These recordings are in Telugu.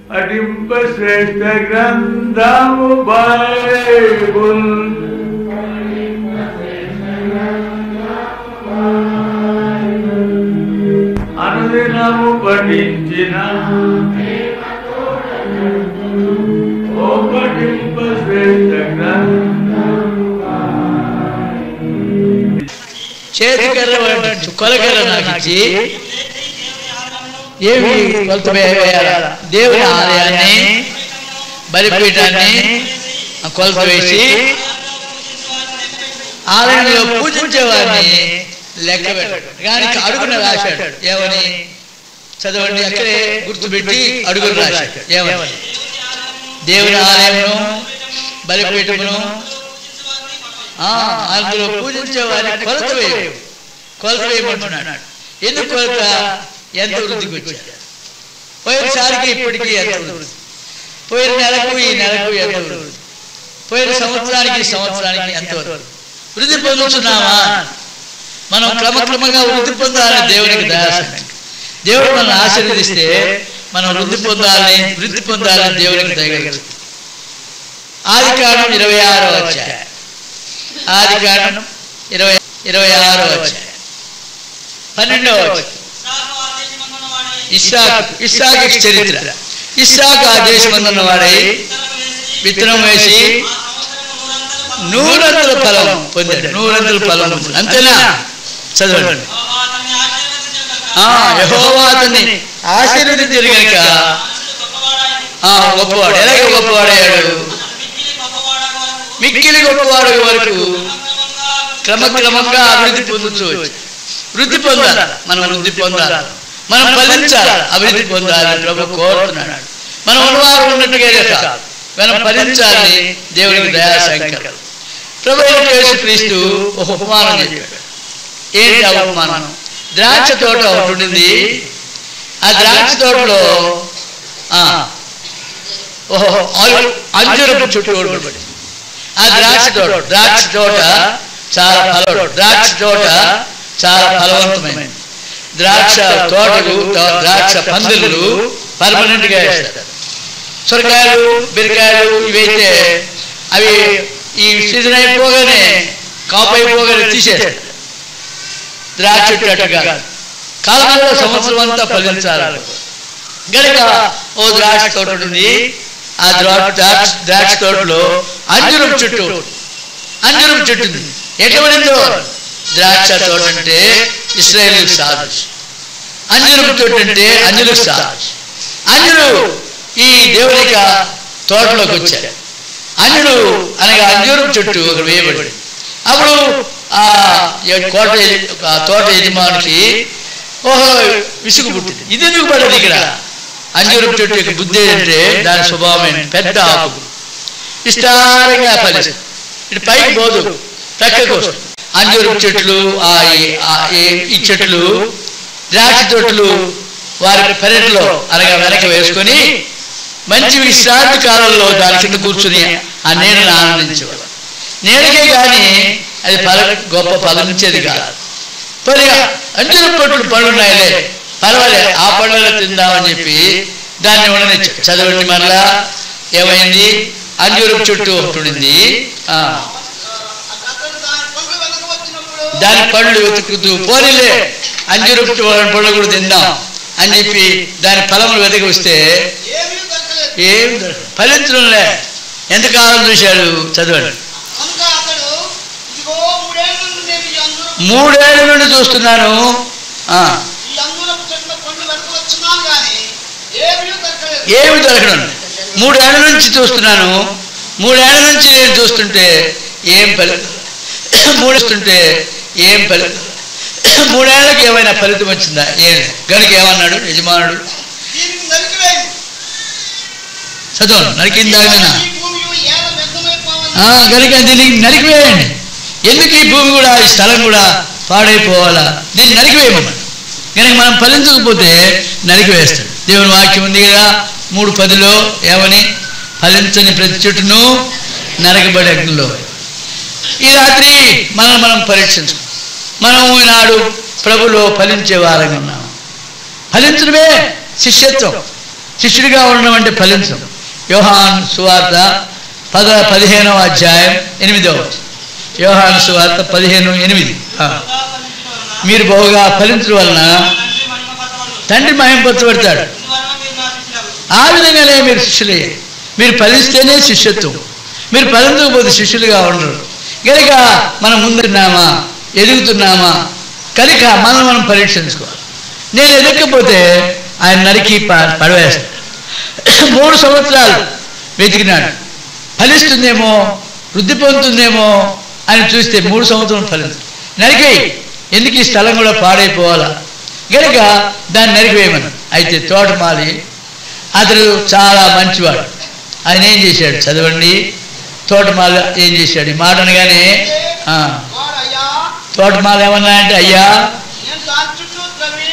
అటింప శ్రేష్ఠ గ్రంథము బైబుల్ అనుదినము పఠించిన ఓ పఠింప శ్రేష్ఠ గ్రంథం చేతికర్ర వాడి కొలకర్ర నాకు ఇచ్చి ఏమి కొలత వేయాలా దేవుని ఆలయాన్ని బలిపీఠాన్ని ఆ కొలత వేసి ఆలయంలో పూజించేవాడిని లెక్క పెట్టాడు కానీ అడుగున రాశాడు ఏమని చదవండి అక్కడే గుర్తుపెట్టి అడుగులు రాశాడు ఏమని దేవుని ఆలయమును బలిపీఠమును ఆ, అందులో పూజించే వారిని కొలత వేయు కొలత వేయమంటున్నాడు ఎందుకు కొలత ఎంత వృద్ధికి వచ్చారు పోయినసారికి ఇప్పటికీ ఎంత వృద్ధి పోయిన నెలకు ఈ నెలకు ఎంత వృద్ధి పోయిన సంవత్సరానికి ఈ సంవత్సరానికి ఎంత వృద్ధి వృద్ధి పొందుతున్నామా మనం క్రమక్రమంగా వృద్ధి పొందాలని దేవునికి దయాసండి దేవుడు మనల్ని ఆశీర్వదిస్తే మనం వృద్ధి పొందాలని వృద్ధి పొందాలని దేవునికి దయగలరు ఆది కారణం ఇరవై ఆరో వచ్చాయి ఆది కారణం ఇరవై ఇరవై ఆరో వచ్చాయి పన్నెండవ అధ్యాయం. ఇస్సాకు ఇస్సాకు చరిత్ర ఇస్సాకు ఆ దేశమందున్న వాడై విత్తనం వేసి నూరంతుల ఫలం పొందాడు నూరంతుల ఫలం పొందాడు అంతేనా చదవండి ఆ యెహోవా అతన్ని ఆశీర్వదించారు కనుక ఆ గొప్పవాడు ఎలాగే గొప్పవాడయ్యాడు మిక్కిలి గొప్పవాడు వరకు క్రమక్రమంగా అభివృద్ధి పొందుతూ వచ్చి- వృద్ధి పొందాలి మనం వృద్ధి పొందాలి మనం ఫలించాలి అభివృద్ధి పొందాలి ప్రభు కోరుతున్నాడు మనం ఉన్నవారు ఉన్నట్టుగా కాదు మనం ఫలించాలని దేవునికి దయా సంకల్పం ప్రభు అయిన యేసు క్రీస్తు ఒక ఉపమానం చెప్పాడు ఏంటి ఆ ఉపమానం ద్రాక్ష తోట ఒకటి ఉండింది ఆ ద్రాక్ష తోటలో ఆ, ఓహో ఆలు- అంజూరపు చుట్టూ ఓడిపడింది ఆ ద్రాక్ష తోట ద్రాక్ష తోట చాలా ఫలం ద్రాక్ష తోట చాలా ఫలవంతమైనది ద్రాక్ష తోటలు తో- ద్రాక్ష పందిళ్ళు పర్మనెంట్ గా వేస్తారు సొరకాయలు బీరకాయలు ఇవైతే అవి ఈ సీజన్ అయిపోగానే కాపు అయిపోగానే తీసేస్తారు ద్రాక్ష చెట్టుగా కాలంలో సంవత్సరం అంతా ఫలించాలి గనుక ఓ ద్రాక్ష తోట ఉంది ఆ ద్రాక్ష ద్రాక్ష ద్రాక్ష తోటలో అంజురం చెట్టు అంజురం చెట్టు ఉంది ఎటువంటిదో ద్రాక్ష తోట అంటే ఇస్రాయేల్ సాధు అంజురం చెట్టు అంటే అంజులకు సాధు అంజుడు ఈ దేవుని యొక్క తోటలోకి వచ్చాడు అంజుడు అనగా అంజూరం చెట్టు ఒక వేయబడి అప్పుడు ఆ ఏ- కోట యజ- ఆ తోట యజమానికి ఓహో విసుగు పుట్టింది ఇది ఎందుకు పడదు ఇక్కడ అంజూరం చెట్టు యొక్క బుద్ధి ఏంటంటే దాని స్వభావం పెద్ద ఆకు విస్తారంగా ఫలిస్తుంది ఇటు పైకి పోదు ప్రక్కకు వస్తుంది అంజూరం చెట్లు ఆ ఈ- ఆ ఈ- ఈ చెట్లు ద్రాక్ష తోటలు వారి పెరట్లో అనగా వెనక వేసుకొని మంచి విశ్రాంతి కాలంలో దాని కింద కూర్చుని ఆ నీడను ఆనందించేవాడు నీడకే కానీ అది ఫల గొప్ప ఫలించేది కాదు మరి అంజూర పొట్లు పళ్ళు ఉన్నాయిలే పర్వాలే ఆ పళ్ళలో తిందామని చెప్పి దాన్ని ఉండనిచ్చాడు చదవండి మరలా ఏమైంది అంజూరపు చెట్టు ఒకటి ఉండింది ఆ, అతడు దాని పనులు వెనక వచ్చినప్పుడు దాని పళ్ళు వెతుకుతూ పోనీలే అంజూరపు పళ్ళు కూడా తిందాం అని చెప్పి దాని ఫలములు వెతకి వస్తే ఏమీ దొరకలేదు ఏం దొరకదు. ఫలించడంలే ఎంతకాలం చూశాడు చదవండి కనుక అతడు ఇదిగో మూడేళ్ల నుండి నేను ఈ అందరూ మూడేళ్ల నుండి చూస్తున్నాను ఆ, ఈ అందరపు చెట్ల పండ్లు వెనక వచ్చున్నాను కానీ ఏమీ దొరకలేదు ఏమి దొరకడం మూడేళ్ల నుంచి చూస్తున్నాను మూడేళ్ల నుంచి నేను చూస్తుంటే ఏం ఫలితం మూడుస్తుంటే ఏం ఫలితం మూడేళ్లకు ఏమైనా ఫలితం వచ్చిందా ఏం గనుక ఏమన్నాడు యజమానుడు దీనికి నరికివేయి చదవండి నరికిందాగనా ఈ భూమి ఏల వ్యర్థమైపోవాలి ఆ, కనుక దీనికి నరికివేయండి ఎందుకు ఈ భూమి కూడా ఈ స్థలం కూడా పాడైపోవాలా దీన్ని నరికివేయమన్నాడు కనుక మనం ఫలించకపోతే నరికివేస్తాడు దేవుని వాక్యం ఉంది కదా మూడు పదిలో ఏమని ఫలించని ప్రతి చెట్టును నరకబడి అగ్నిలో ఈ రాత్రి మనం మనం పరీక్షించు మనం ఈనాడు ప్రభులో ఫలించే వారంగా ఉన్నాము ఫలించడమే శిష్యత్వం శిష్యుడిగా ఉండడం అంటే ఫలించడం యోహాన్ సువార్త పద పదిహేనవ అధ్యాయం ఎనిమిదవ యోహాన్ సువార్త పదిహేను ఎనిమిది ఆ. మీరు బహుగా ఫలించడం వలన తండ్రి మహింపరచబడతాడు ఆ విధంగానే మీరు శిష్యులే మీరు ఫలిస్తేనే శిష్యత్వం మీరు ఫలించకపోతే శిష్యులుగా ఉండరు కనుక మనం ముందున్నామా ఎదుగుతున్నామా కనుక మనం మనం పరీక్షించుకోవాలి నేను ఎదగకపోతే ఆయన నరికి ప- పడవేస్తాడు మూడు సంవత్సరాలు వెతికినాడు ఫలిస్తుందేమో వృద్ధి పొందుతుందేమో అని చూస్తే మూడు సంవత్సరం ఫలించదు నరికేయి ఎందుకు ఈ స్థలం కూడా పాడైపోవాలా గనుక దాన్ని నరికివేయమని అయితే తోటమాలి అతడు చాలా మంచివాడు ఆయన ఏం చేశాడు చదవండి తోటమాల ఏం చేశాడు ఈ మాట అనగానే ఆ, వాడయ్యా తోటమాల ఏమన్నా అంటే అయ్యా నేను దాని చుట్టూ త్రవ్వి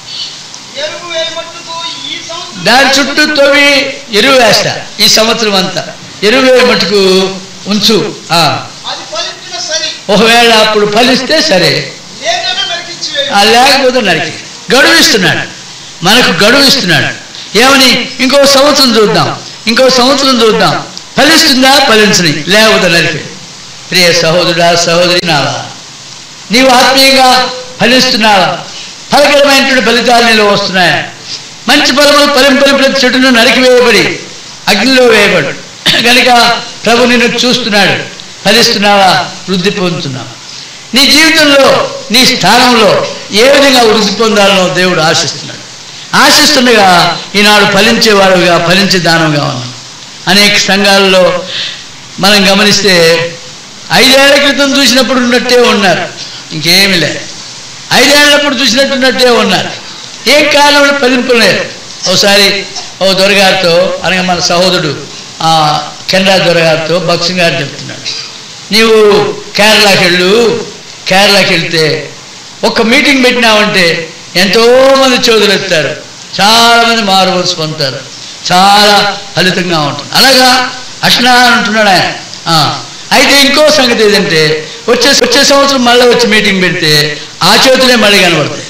ఎరువు వేయమట్టుకు ఈ సంవత్సరం దాని చుట్టూ తవ్వి ఎరువు వేస్తా ఈ సంవత్సరం అంతా ఎరువు వేయ మటుకు ఉంచు ఆ, అది ఫలించిన సరి ఒకవేళ అప్పుడు ఫలిస్తే సరే లేకుండా నరికించి వేయు. ఆ లేకపోతే నరికి గడువు ఇస్తున్నాడు మనకు గడువు ఇస్తున్నాడు ఏమని ఇంకో సంవత్సరం చూద్దాం ఇంకో సంవత్సరం చూద్దాం ఫలిస్తుందా ఫలించని లేకపోతే నరికి ప్రియ సహోదరుడా సహోదరి నావా నీవు ఆత్మీయంగా ఫలిస్తున్నావా ఫలకరమైనటువంటి ఫలితాలు నీలో వస్తున్నాయా మంచి ఫలములు ఫలింపని ప్రతి చెట్టును నరికివేయబడి అగ్నిలో వేయబడు కనుక ప్రభు నిన్ను చూస్తున్నాడు ఫలిస్తున్నావా వృద్ధి పొందుతున్నావా నీ జీవితంలో నీ స్థానంలో ఏ విధంగా వృద్ధి పొందాలనో దేవుడు ఆశిస్తున్నాడు ఆశిస్తుండగా ఈనాడు ఫలించేవాడుగా ఫలించే దానంగా ఉన్నాం అనేక సంఘాలలో మనం గమనిస్తే ఐదేళ్ల క్రితం చూసినప్పుడు ఉన్నట్టే ఉన్నారు ఇంకేమీ లేదు ఐదేళ్లప్పుడు చూసినట్టున్నట్టే ఉన్నారు ఏం కారణం ఫలింపలేదు ఒకసారి ఓ దొరగారితో అనగా మన సహోదరుడు ఆ కెనడా దొరగారితో బక్సింగ్ గారు చెప్తున్నాడు నీవు కేరళకి వెళ్ళు కేరళకి వెళ్తే ఒక్క మీటింగ్ పెట్టినావంటే ఎంతోమంది చోదులు ఎత్తారు చాలామంది మారుమనసు పొందుతారు చాలా ఫలితంగా ఉంటుంది అలాగా అష్నా అంటున్నాడు ఆయన ఆ, అయితే ఇంకో సంగతి ఏంటంటే వచ్చే వచ్చే సంవత్సరం మళ్ళీ వచ్చి మీటింగ్ పెడితే ఆ చేతులే మళ్ళీ కనబడతాయి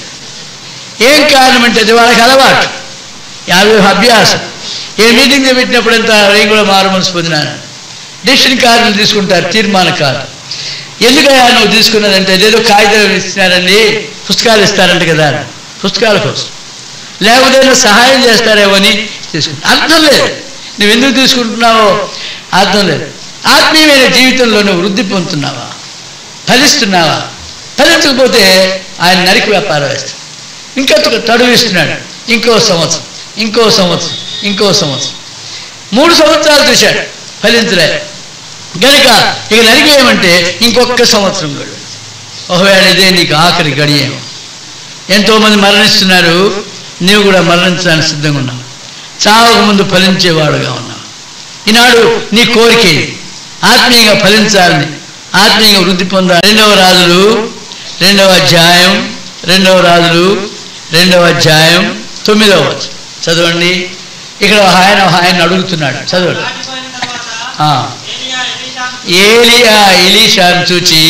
ఏం కారణం అంటే అది వాళ్ళకి అలవాటు యాభై అభ్యాసం ఏ మీటింగ్ పెట్టినప్పుడు ఎంత నేను కూడా మారు మనసు పొందినాను డెసిషన్ కార్డులు తీసుకుంటారు తీర్మాన కార్డు ఎందుకయ్యా నువ్వు తీసుకున్నదంటే ఏదో కాగితం ఇస్తున్నారండి పుస్తకాలు ఇస్తారంట కదా పుస్తకాల కోసం లేకపోతే ఏదైనా సహాయం చేస్తారేమో అని తీసుకుంటా అర్థం లేదు నువ్వు ఎందుకు తీసుకుంటున్నావో అర్థం లేదు ఆత్మీయమైన జీవితంలో నువ్వు వృద్ధి పొందుతున్నావా ఫలిస్తున్నావా ఫలించకపోతే ఆయన నరికి వ్యాపారం వేస్తాడు ఇంకా తడువు ఇస్తున్నాడు ఇంకో సంవత్సరం ఇంకో సంవత్సరం ఇంకో సంవత్సరం మూడు సంవత్సరాలు చూశాడు ఫలించలే గనుక ఇక నరికేయమంటే ఇంకొక సంవత్సరం గడు ఒకవేళ ఇదే నీకు ఆఖరి గడియేమో ఎంతోమంది మరణిస్తున్నారు నీవు కూడా మరణించడానికి సిద్ధంగా ఉన్నావు చావక ముందు ఫలించేవాడుగా ఉన్నావు ఈనాడు నీ కోరిక ఇది. ఆత్మీయంగా ఫలించాలని ఆత్మీయంగా వృద్ధి పొందాలి రెండవ రాజులు రెండవ అధ్యాయం రెండవ రాజులు రెండవ అధ్యాయం తొమ్మిదవ వచనం. చదవండి ఇక్కడ ఆయన ఆయన అడుగుతున్నాడు చదవండి దాటిపోయిన తర్వాత ఆ. ఏలియా ఎలీషాను ఏలియా ఎలీషాను చూచి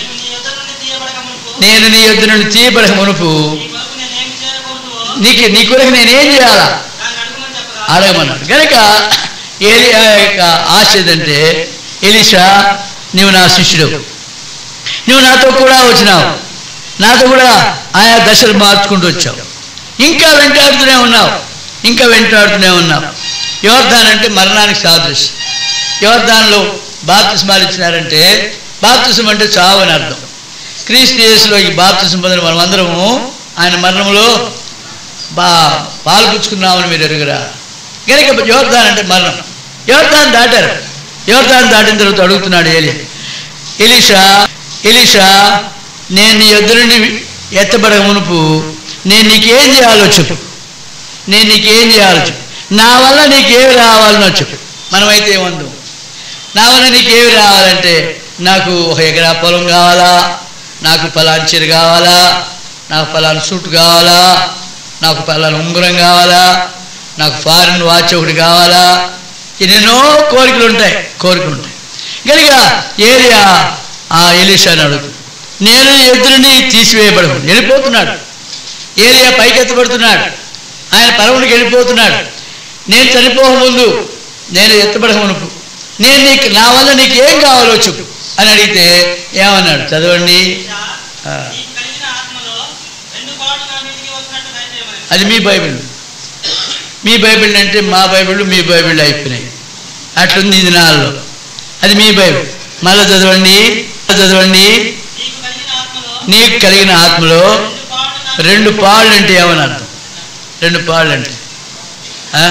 నేను నీ యొద్ద నుండి తీయబడక మునుపు నేను నీ యొద్ద నుండి తీయబడక మునుపు నీ కొరకు నేనేమి చేయకూడదు నీకు నీ కొరకు నేనేం చేయాలా దాన్ని అడుగుమని చెప్పరా అడగమన్నాడు కనుక ఏలియా యొక్క ఆశ ఏదంటే ఎలీషా నీవు నా శిష్యుడు నువ్వు నాతో కూడా వచ్చినావు నాతో కూడా ఆయా దశలు మార్చుకుంటూ వచ్చావు ఇంకా వెంటాడుతూనే ఉన్నావు ఇంకా వెంటాడుతూనే ఉన్నావు యోర్ధాన్ అంటే మరణానికి సాదృశ్యం యోర్ధాన్లో బాప్తిస్మాలు ఇచ్చినారంటే బాప్తిసం అంటే చావు అని అర్థం క్రీస్తు యేసులో ఈ బాప్తిసం పొందిన మనమందరము ఆయన మరణంలో బా పాలు పుచ్చుకున్నామని మీరు ఎరుగురా కనుక యోర్ధాన్ అంటే మరణం యోర్ధాన్ దాటారు యోర్ధాన్ దాటిన తర్వాత అడుగుతున్నాడు ఏలి ఎలీషా ఎలీషా నేను నీ యొద్ద నుండి ఎత్తబడక మునుపు నేను నీకేం చేయాలో చెప్పు నేను నీకేం చేయాలో చెప్పు నా వల్ల నీకేమి రావాలనో చెప్పు మనమైతే ఏమందు నా వల్ల నీకేమి రావాలంటే నాకు ఒక ఎకరా పొలం కావాలా నాకు పలాన్ చీర కావాలా నాకు పలానా సూట్ కావాలా నాకు పలానా ఉంగరం కావాలా నాకు ఫారిన్ వాచ్ ఒకటి కావాలా ఎన్నెన్నో కోరికలు ఉంటాయి కోరికలు ఉంటాయి కనుక ఏరియా ఆ ఎలీషాని అడుగుతుంది నేను ఎదురుని తీసివేయబడము వెళ్ళిపోతున్నాడు ఏరియా పైకెత్తబడుతున్నాడు ఆయన పరమునికి వెళ్ళిపోతున్నాడు నేను చనిపోక ముందు నేను ఎత్తబడక మునుపు నేను నీకు నా వల్ల నీకు ఏం కావాలో చెప్పు అని అడిగితే ఏమన్నాడు చదవండి ఆ. ఈ కలిగిన ఆత్మలో రెండు పాటు నా మీదికి వచ్చినట్టు దయచేయమని అది మీ బైబిల్ మీ బైబిల్ అంటే మా బైబిల్ మీ బైబిల్ అయిపోయినాయి అట్లుంది ఇది నాలో అది మీ బైబిల్ మళ్ళీ చదవండి చదవండి నీకు కలిగిన ఆత్మలో నీకు కలిగిన ఆత్మలో రెండు పాటు నా రెండు పాళ్ళు అంటే ఏమని అర్థం రెండు పాళ్ళు అంటే ఆ?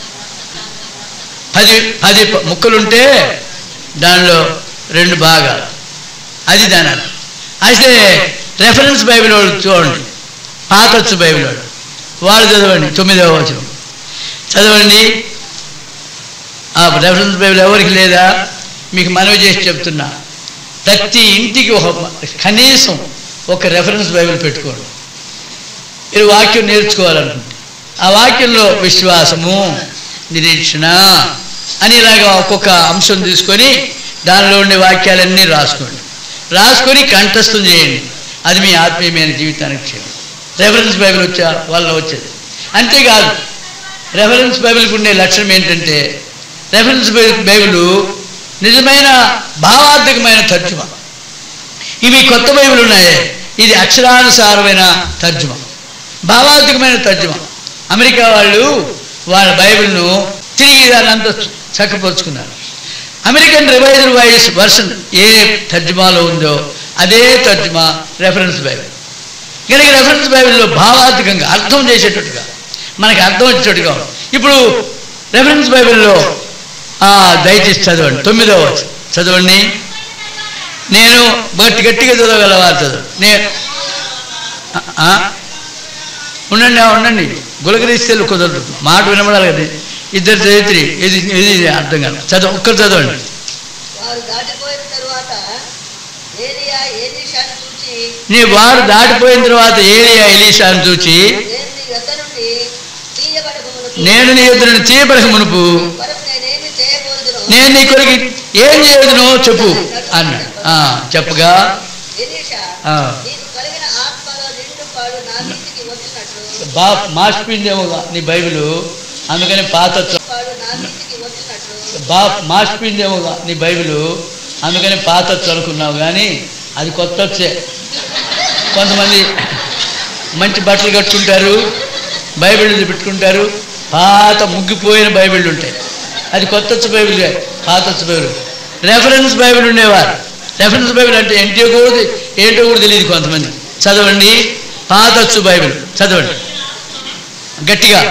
పది పది ప- ముక్కలుంటే దానిలో రెండు భాగాలు అది దాని అర్థం అయితే రెఫరెన్స్ బైబిల్ వాళ్ళు చూడండి పాతొచ్చు బైబిల్ వాళ్ళు వాళ్ళు చదవండి తొమ్మిదవ వచనం చదవండి ఆ రెఫరెన్స్ బైబిల్ ఎవరికి లేదా మీకు మనవి చేసి చెప్తున్నా ప్రతి ఇంటికి ఒక కనీసం ఒక రెఫరెన్స్ బైబిల్ పెట్టుకోండి మీరు వాక్యం నేర్చుకోవాలనుకుంటే ఆ వాక్యంలో విశ్వాసము నిరీక్షణ అని ఇలాగా ఒక్కొక్క అంశం తీసుకొని దానిలో ఉండే వాక్యాలన్నీ రాసుకోండి రాసుకొని కంఠస్థం చేయండి అది మీ ఆత్మీయమైన జీవితానికి చేయండి రెఫరెన్స్ బైబిల్ వచ్చా వల్ల వచ్చేది అంతేకాదు రెఫరెన్స్ బైబిల్కి ఉండే లక్షణం ఏంటంటే రెఫరెన్స్ బై- బైబిల్ నిజమైన భావార్థకమైన తర్జుమా ఇవి కొత్త బైబిల్ ఉన్నాయే ఇది అక్షరానుసారమైన తర్జుమా భావార్థకమైన తర్జుమా అమెరికా వాళ్ళు వాళ్ళ బైబిల్ను తిరిగి దాన్ని అంతా చక్కపరుచుకున్నారు అమెరికన్ రివైజర్ వాయిస్ వర్షన్ ఏ తర్జుమాలో ఉందో అదే తర్జుమా రెఫరెన్స్ బైబిల్ కనుక రెఫరెన్స్ బైబిల్లో భావార్థకంగా అర్థం చేసేటట్టుగా మనకి అర్థం వచ్చేటట్టుగా ఉంది. ఇప్పుడు రెఫరెన్స్ బైబిల్లో ఆ, దయచేసి చదవండి తొమ్మిదవ వచనం. చదవండి నేను గట్టి గట్టిగా చదవగలవారు చదవండి నేను ఆ? ఉండండి ఆ, ఉండండి గులకరిస్తే కుదరదు మాట వినబడాలి కదా ఇద్దరు చదివిత్రి ఇది ఇది అర్థం కాదు చదవ ఒక్కరు చదవండి వారు దాటిపోయిన తరువాత ఏలియా ఏలీషాను చూచి నీ వారు దాటిపోయిన తర్వాత ఏలియా ఎలీషాను చూచి నేను నీ యొద్ద నుండి తీయబడకమునకు నేను నీ ఎదురుని తీయబడక మునుపు కొరకు నేనేమి చేయబోదును నేను నీ కొరకు ఏం చేయదునో చెప్పు అన్నాడు ఆ, చెప్పగా ఎలీషా ఆ. నీకు కలిగిన ఆత్మలో నిండు పాడు నా మీదికి వచ్చినట్లు బా మార్చిపోయిందేమోగా నీ బైబిల్ అందుకని పాత పాడు నా మీదికి వచ్చినట్లు బా మార్చిపోయిందేమోగా నీ బైబిల్ అందుకని పాత అనుకున్నావు కానీ అది కొత్త వచ్చే కొంతమంది మంచి బట్టలు కట్టుకుంటారు బైబిల్ పెట్టుకుంటారు పాత ముగ్గిపోయిన బైబిళ్ళు ఉంటాయి అది కొత్త బైబిల్ కాదు, పాత బైబిల్ రెఫరెన్స్ బైబిల్ ఉండేవారు రెఫరెన్స్ బైబిల్ అంటే ఏంటో కూడా ఏంటో కూడా తెలియదు కొంతమంది చదవండి పాతచ్చు బైబిల్ చదవండి గట్టిగా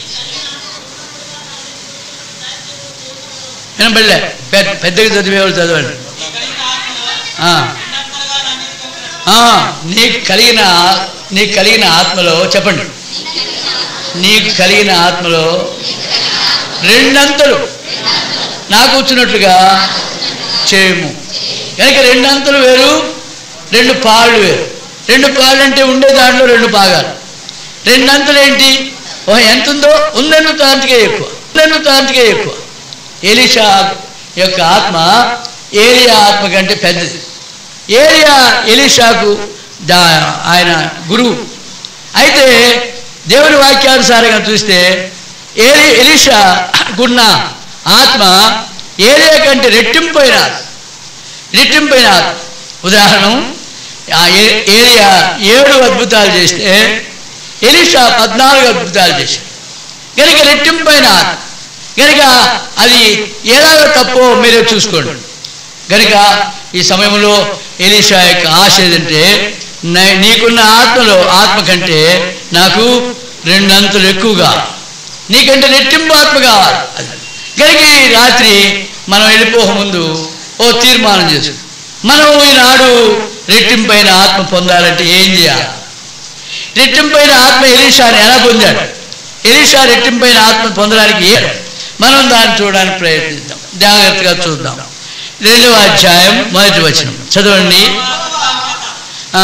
వినబడలే పెద్ద పెద్దగా చదివేవాళ్ళు చదవండి ఆ. ఆ, నీకు కలిగిన నీకు కలిగిన ఆత్మలో చెప్పండి నీకు కలిగిన ఆత్మలో రెండంతలు నాకు వచ్చినట్లుగా చేయము కనుక రెండంతలు వేరు రెండు పాళ్ళు వేరు రెండు పాళ్ళు అంటే ఉండే దాంట్లో రెండు భాగాలు రెండంతలు ఏంటి ఓ ఎంత ఉందో ఉందన్ను తాంతికే ఎక్కువ ఉందన్ను తాంతికే ఎక్కువ ఎలీషా యొక్క ఆత్మ ఏలియా ఆత్మ కంటే పెద్దది ఏలియా ఎలీషాకు దా ఆయన గురువు అయితే దేవుని వాక్యానుసారంగా చూస్తే ఏలి ఎలీషా గున్న ఆత్మ ఏలియా కంటే రెట్టింపోయిన ఆత్మ. రెట్టింపోయిన ఆత్మ. ఉదాహరణ ఆ ఏ- ఏలియా ఏడు అద్భుతాలు చేస్తే ఎలీషా పద్నాలుగు అద్భుతాలు చేశాడు కనుక రెట్టింపైన ఆత్మ. కనుక అది ఎలాగో తప్పో మీరే చూసుకోండి కనుక ఈ సమయంలో ఎలీషా యొక్క ఆశ ఏదంటే నే- నీకున్న ఆత్మలో ఆత్మ కంటే నాకు రెండంతలు ఎక్కువగా నీకంటే రెట్టింపు ఆత్మ కావాలి అది. కనుక ఈ రాత్రి మనం వెళ్ళిపోక ముందు ఓ తీర్మానం చేసుకుందాం మనం ఈనాడు రెట్టింపైన ఆత్మ పొందాలంటే ఏం చేయాలి రెట్టింపైన ఆత్మ ఎలీషాని ఎలా పొందాడు ఎలీషా రెట్టింపైన ఆత్మ పొందడానికి ఏ- మనం దాన్ని చూడడానికి ప్రయత్నిద్దాం జాగ్రత్తగా చూద్దాం రెండవ అధ్యాయం మొదటి వచనం చదవండి ఆ,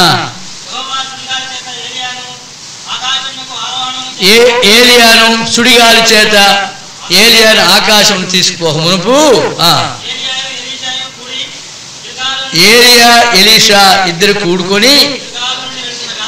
ఏ ఏలియాను సుడిగాలి చేత ఏలియాను ఆకాశం తీసుకుపోక మునుపు ఆ, ఏలియా ఎలీషా ఇద్దరు కూడుకొని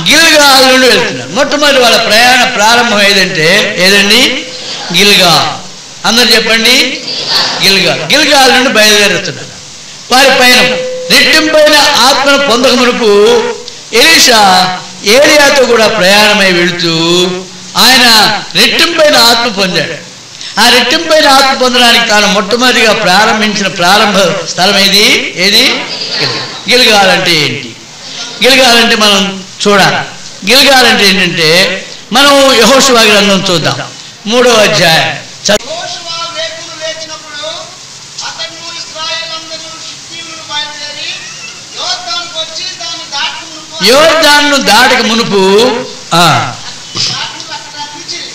గిల్గాల్ నుండి వెళ్తున్నారు మొట్టమొదటి వాళ్ళ ప్రయాణ ప్రారంభం ఏదంటే ఏదండి గిల్గా అందరు చెప్పండి గిల్గాల్ గిల్గాల్ నుండి బయలుదేరుతున్నారు వారి పైన రెట్టింపైన ఆత్మను పొందక మునుపు ఎలీషా ఏలియాతో కూడా ప్రయాణమై వెళుతూ ఆయన రెట్టింపైన ఆత్మ పొందాడు ఆ రెట్టింపైన ఆత్మ పొందడానికి తాను మొట్టమొదటిగా ప్రారంభించిన ప్రారంభ స్థలం ఏది ఏది గిల్గాల్ అంటే ఏంటి గిల్గాల్ అంటే మనం చూడాలి గిల్గాల్ అంటే ఏంటంటే మనం యహోశివా గ్రంథం చూద్దాం మూడవ అధ్యాయం చ- యెహోషువ వేకులు లేచినప్పుడు అతను ఇశ్రాయేలందరూ షిత్తీమును బయలుదేరి యోర్దానుకు వచ్చి దాన్ని దాటి మునుపు యోర్దాన్ను దాటక మునుపు ఆ, దాటి అక్కడ నిలిచిరి.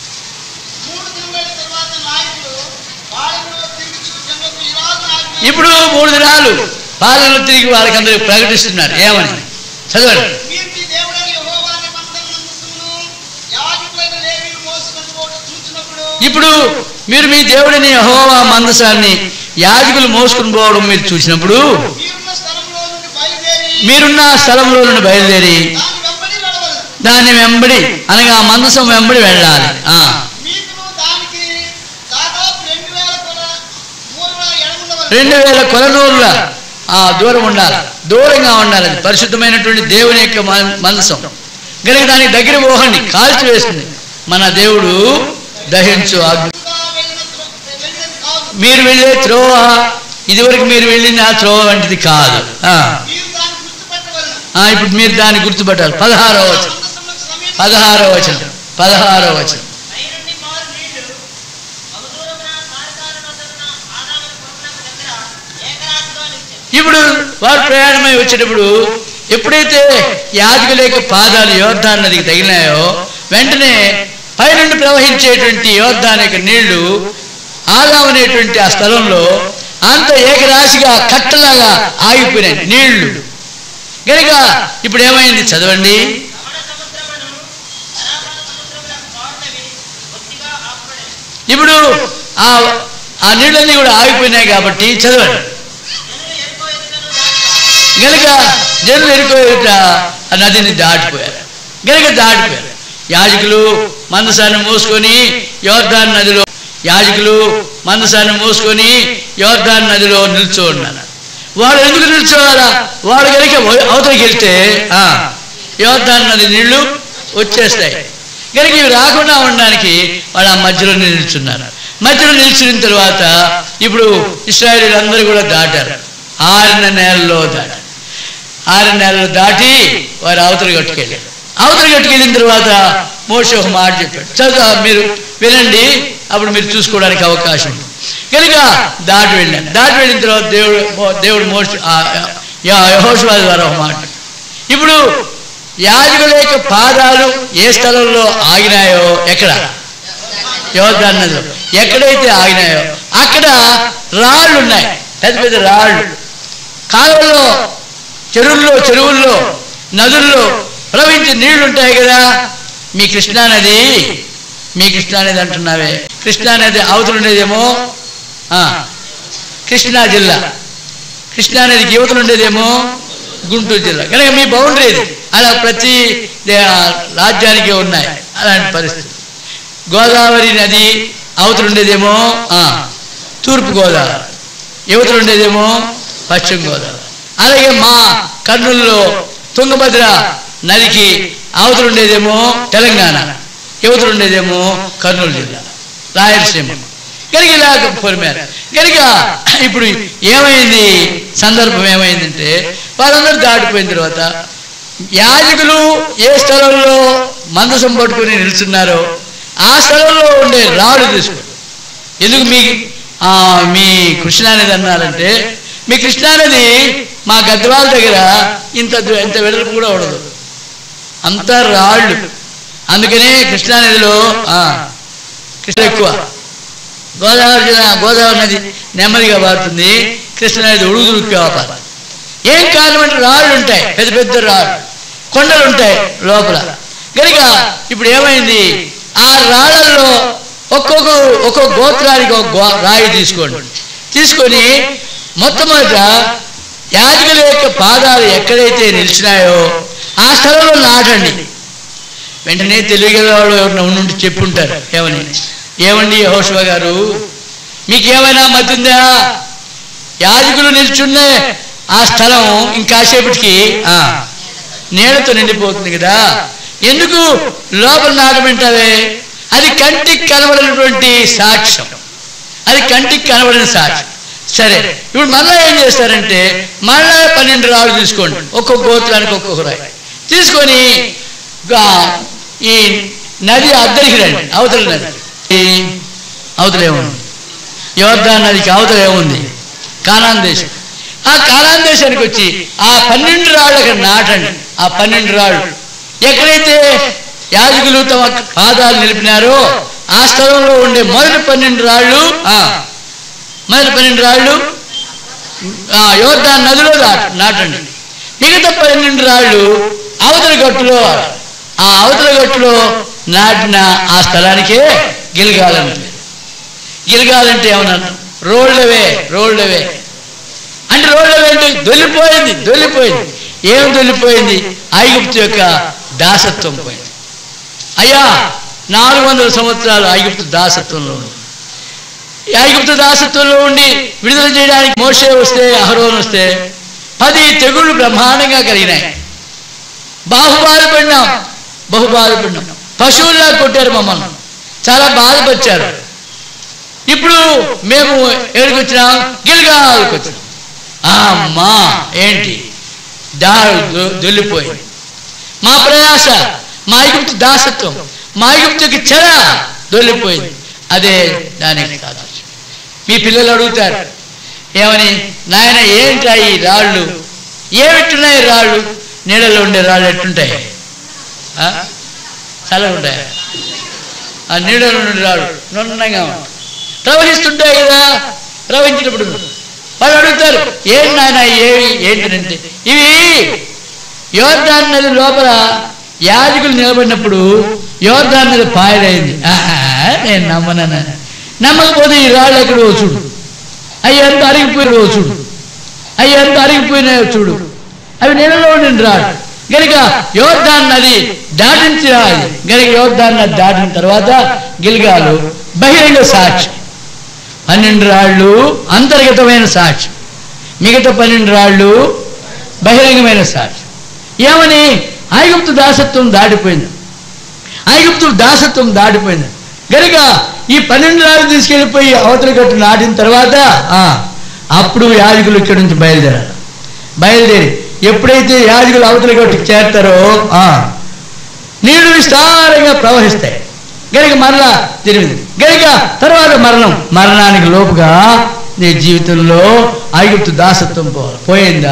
మూడు దినముల తర్వాత నాయకులు వాళ్ళను తిరిగి జనులకు ఇలాగ ఆజ్ఞ ఇప్పుడు మూడు దినాలు పాలన తిరిగి వాళ్ళకందరికి ప్రకటిస్తున్నారు ఏమని చదవండి మీరు మీ దేవుడైన యెహోవా నిబంధన మందసమును యాజకులైన లేవీయులు మోసుకొని పోవడం చూచినప్పుడు ఇప్పుడు మీరు మీ దేవుడిని యెహోవా మందసాన్ని యాజకులు మోసుకుని పోవడం మీరు చూసినప్పుడు మీరున్న స్థలంలో నుండి బయలుదేరి మీరున్న స్థలంలో నుండి బయలుదేరి దాని వెంబడి వెళ్ళవలెను. దాని వెంబడి అనగా ఆ మందసం వెంబడి వెళ్ళాలి ఆ, మీకును దానికి దాదాపు రెండు వేల కొల మూల ఎడముండవలెను. రెండు వేల కొలనూరుల ఆ దూరం ఉండాలి దూరంగా ఉండాలి అది పరిశుద్ధమైనటువంటి దేవుని యొక్క మం- మందసం కనుక దానికి దగ్గర పోహండి కాల్చి వేస్తుంది మన దేవుడు దహించు ఆజ్ఞ ఇంకా వెళ్ళిన త్రో- వెళ్ళినది కాదు. మీరు వెళ్ళే త్రోవ ఇదివరకు మీరు వెళ్ళిన ఆ త్రోవ వంటిది కాదు ఆ, మీరు దాన్ని గుర్తుపెట్టవలెను. ఆ, ఇప్పుడు మీరు దాన్ని గుర్తుపట్టాలి పదహారో వచనం మందసమునకు సమీప- పదహారో వచనం పదహారో వచనం పైనుండి మారు నీళ్లు బహుదూరమున సారసాల నొద్దన ఆదాముల కొమ్మలకు దగ్గర ఏకరాశిగా నిలిచాయి ఇప్పుడు వారు ప్రయాణమై వచ్చేటప్పుడు ఎప్పుడైతే యాజకుల యొక్క పాదాలు యోర్ధాన్ నదికి తగిలినాయో వెంటనే పైనుండి ప్రవహించేటువంటి యోర్ధాన్ యొక్క నీళ్లు ఆదాం అనేటువంటి ఆ స్థలంలో అంత ఏకరాశిగా కట్టలాగా ఆగిపోయినాయి నీళ్లు కనుక ఇప్పుడు ఏమైంది చదవండి రమణ సముద్రమును ధరాపాల సముద్రములకు పాడునవి కొద్దిగా ఆపబడేవి ఇప్పుడు ఆ ఆ నీళ్ళన్నీ కూడా ఆగిపోయినాయి కాబట్టి చదవండి జనులు ఎరుకో ఎదుటను దాటి గనుక జనులు ఎరుకోట ఆ నదిని దాటిపోయారు గనుక దాటిపోయారు యాజకులు మందసాన్ని మూసుకొని యోర్ధాన్ నదిలో యాజకులు మందసాన్ని మూసుకొని యోర్ధాన్ నదిలో నిల్చో ఉన్నారు వాడు ఎందుకు నిల్చోవాలా వాడు కనుక అవతలికి వెళ్తే ఆ, యోర్ధాన్ నది నీళ్లు వచ్చేస్తాయి కనుక ఇవి రాకుండా ఉండడానికి వాళ్ళు ఆ మధ్యలో నిల్చున్నారు మధ్యలో నిల్చున్న తర్వాత ఇప్పుడు ఇస్రాయేలీలు అందరూ కూడా దాటారు ఆరిన నేలలో దాటారు ఆరు నెలలు దాటి వారు అవతల గట్టుకెళ్ళారు అవతల గట్టుకెళ్ళిన తర్వాత మోషే ఒక మాట చెప్పాడు చదువు మీరు వినండి అప్పుడు మీరు చూసుకోవడానికి అవకాశం ఉంది కనుక దాటి వెళ్ళాను దాటి వెళ్ళిన తర్వాత దేవుడు మో- దేవుడు మోష యహోషవాది ద్వారా ఒక మాట ఇప్పుడు యాజకుల యొక్క పాదాలు ఏ స్థలంలో ఆగినాయో ఎక్కడ యోర్దాన్ నదిలో ఎక్కడైతే ఆగినాయో అక్కడ రాళ్ళు ఉన్నాయి పెద్ద పెద్ద రాళ్ళు కాలువల్లో చెరువుల్లో చెరువుల్లో నదుల్లో ప్రవహించే నీళ్లు ఉంటాయి కదా మీ కృష్ణా నది మీ కృష్ణా నది అంటున్నావే కృష్ణా నది అవతల ఉండేదేమో ఆ, కృష్ణా జిల్లా కృష్ణా నదికి యువతలు ఉండేదేమో గుంటూరు జిల్లా కనుక మీ బౌండరీ ఇది అలా ప్రతి దే- రాజ్యానికి ఉన్నాయి అలాంటి పరిస్థితి గోదావరి నది అవతలు ఉండేదేమో ఆ, తూర్పు గోదావరి యువతలు ఉండేదేమో పశ్చిమ గోదావరి అలాగే మా కర్నూలులో తుంగభద్ర నదికి అవతలు ఉండేదేమో తెలంగాణ యువతలు ఉండేదేమో కర్నూలు జిల్లా రాయలసీమ కనుక ఇలా పొరిమారు కనుక ఇప్పుడు ఏమైంది సందర్భం ఏమైందంటే వాళ్ళందరూ దాటిపోయిన తర్వాత యాజకులు ఏ స్థలంలో మందసం పట్టుకుని నిల్చున్నారో ఆ స్థలంలో ఉండే రాళ్ళు తీసుకోండి ఎందుకు మీ ఆ, మీ కృష్ణానది అన్నారంటే మీ కృష్ణానది మా గద్వాల దగ్గర ఇంత దు- ఇంత వెడల్పు కూడా ఉండదు అంతా రాళ్ళు అందుకనే కృష్ణానదిలో ఆ, కృష్ణ ఎక్కువ గోదావరి జిల్లా గోదావరి నది నెమ్మదిగా పారుతుంది కృష్ణానది ఉడుగులుకి పారుతుంది ఏం కారణం అంటే రాళ్ళు ఉంటాయి పెద్ద పెద్ద రాళ్ళు కొండలు ఉంటాయి లోపల కనుక ఇప్పుడు ఏమైంది ఆ రాళ్ళల్లో ఒక్కొక్క ఒక్కొక్క గోత్రానికి ఒక గో రాయి తీసుకోండి తీసుకొని మొట్టమొదట యాజకుల యొక్క పాదాలు ఎక్కడైతే నిలిచినాయో ఆ స్థలంలో నాటండి వెంటనే తెలియగల వాళ్ళు ఎవరైనా ఉండి చెప్పుంటారు ఏమని ఏమండి యెహోషువ గారు మీకేమైనా మతుందా యాజకులు నిల్చున్నే ఆ స్థలం ఇంకాసేపటికి ఆ, నీళ్లతో నిండిపోతుంది కదా ఎందుకు లోపల నాటమంటావే అది కంటికి కనబడినటువంటి సాక్ష్యం అది కంటికి కనబడిన సాక్ష్యం సరే ఇప్పుడు మళ్ళా ఏం చేస్తారంటే మళ్ళా పన్నెండు రాళ్ళు తీసుకోండి ఒక్కొక్క గోత్రానికి ఒక్కొక్క రాయి తీసుకొని గా- ఈ నది అద్దరికి రండి అవతల నది ఈ అవతల ఏముంది యోర్ధా నదికి అవతల ఏముంది కానాన్ దేశం ఆ కానాన్ దేశానికి వచ్చి ఆ పన్నెండు రాళ్ళు అక్కడ నాటండి ఆ పన్నెండు రాళ్ళు ఎక్కడైతే యాజకులు తమ పాదాలు నిలిపినారో ఆ స్థలంలో ఉండే మొదటి పన్నెండు రాళ్ళు ఆ, మొదటి పన్నెండు రాళ్ళు ఆ, యోర్ధా నదిలో నాట- నాటండి మిగతా పన్నెండు రాళ్ళు అవతల గట్టులో ఆ అవతల గట్టులో నాటిన ఆ స్థలానికే గిలగాలని పేరు గిలగాలంటే ఏమన్నా రోళ్ళవే రోళ్ళవే అంటే రోళ్ళవే అంటే దొల్లిపోయింది దొల్లిపోయింది ఏం దొల్లిపోయింది ఐగుప్తు యొక్క దాసత్వం పోయింది అయ్యా నాలుగు వందల సంవత్సరాలు ఐగుప్తు దాసత్వంలో ఉంది ఈ ఐగుప్తు దాసత్వంలో ఉండి విడుదల చేయడానికి మోషే వస్తే అహరోన్ వస్తే పది తెగుళ్ళు బ్రహ్మాండంగా కలిగినాయి బాహుబాధపడినాం బహుబాధపడినాం పశువుల్లా కొట్టారు మమ్మల్ని చాలా బాధపరిచారు ఇప్పుడు మేము ఎక్కడికి వచ్చినాం గిల్గాల్కి వచ్చినాం ఆ అమ్మా ఏంటి దారు దొ- దొల్లిపోయింది మా ప్రయాస మా ఐగుప్తు దాసత్వం మా ఐగుప్తుకి చెర దొల్లిపోయింది అదే దానికి కాదు మీ పిల్లలు అడుగుతారు ఏమని నాయన ఏంటా ఈ రాళ్ళు ఏమిట్టున్నాయి రాళ్ళు నీళ్ళలో ఉండే రాళ్ళు ఎట్టుంటాయి ఆ? చల్లగా ఉంటాయి ఆ నీడలో ఉండే రాళ్ళు నున్నంగా ఉంటాయి. ప్రవహిస్తుంటాయి కదా ప్రవహించినప్పుడు వాళ్ళు అడుగుతారు ఏంటి నాయన ఏవి ఏంటంటే ఇవి యోర్దాన్ నది లోపల యాజకులు నిలబడినప్పుడు యోర్దాన్ నది పాయలైంది ఆహా, నేను నమ్మనన్నా నమ్మకపోతే ఈ రాళ్ళు ఎక్కడో చూడు అవి ఎంత అరిగిపోయినో చూడు అవి ఎంత అరిగిపోయినాయో చూడు అవి నీళ్ళలో ఉండిన రాళ్ళు గనుక యోర్దాన్ నది దాటించి రాదు గనుక యోర్దాన్ నది దాటిన తర్వాత గిల్గాలు బహిరంగ సాక్షి పన్నెండు రాళ్ళు అంతర్గతమైన సాక్షి మిగతా పన్నెండు రాళ్ళు బహిరంగమైన సాక్షి ఏమని ఐగుప్తు దాసత్వం దాటిపోయింది ఐగుప్తు దాసత్వం దాటిపోయింది గనుక ఈ పన్నెండు రాళ్ళు తీసుకెళ్ళిపోయి అవతల గట్టు నాటిన తర్వాత ఆ, అప్పుడు యాజకులు ఇక్కడి నుంచి బయలుదేరారు బయలుదేరి ఎప్పుడైతే యాజకులు అవతల గట్టుకు చేరుతారో ఆ, నీళ్లు విస్తారంగా ప్రవహిస్తాయి గనుక మరలా తిరిగింది గనుక తర్వాత మరణం మరణానికి లోపుగా నీ జీవితంలో ఐగుప్తు దాసత్వం పో పోయిందా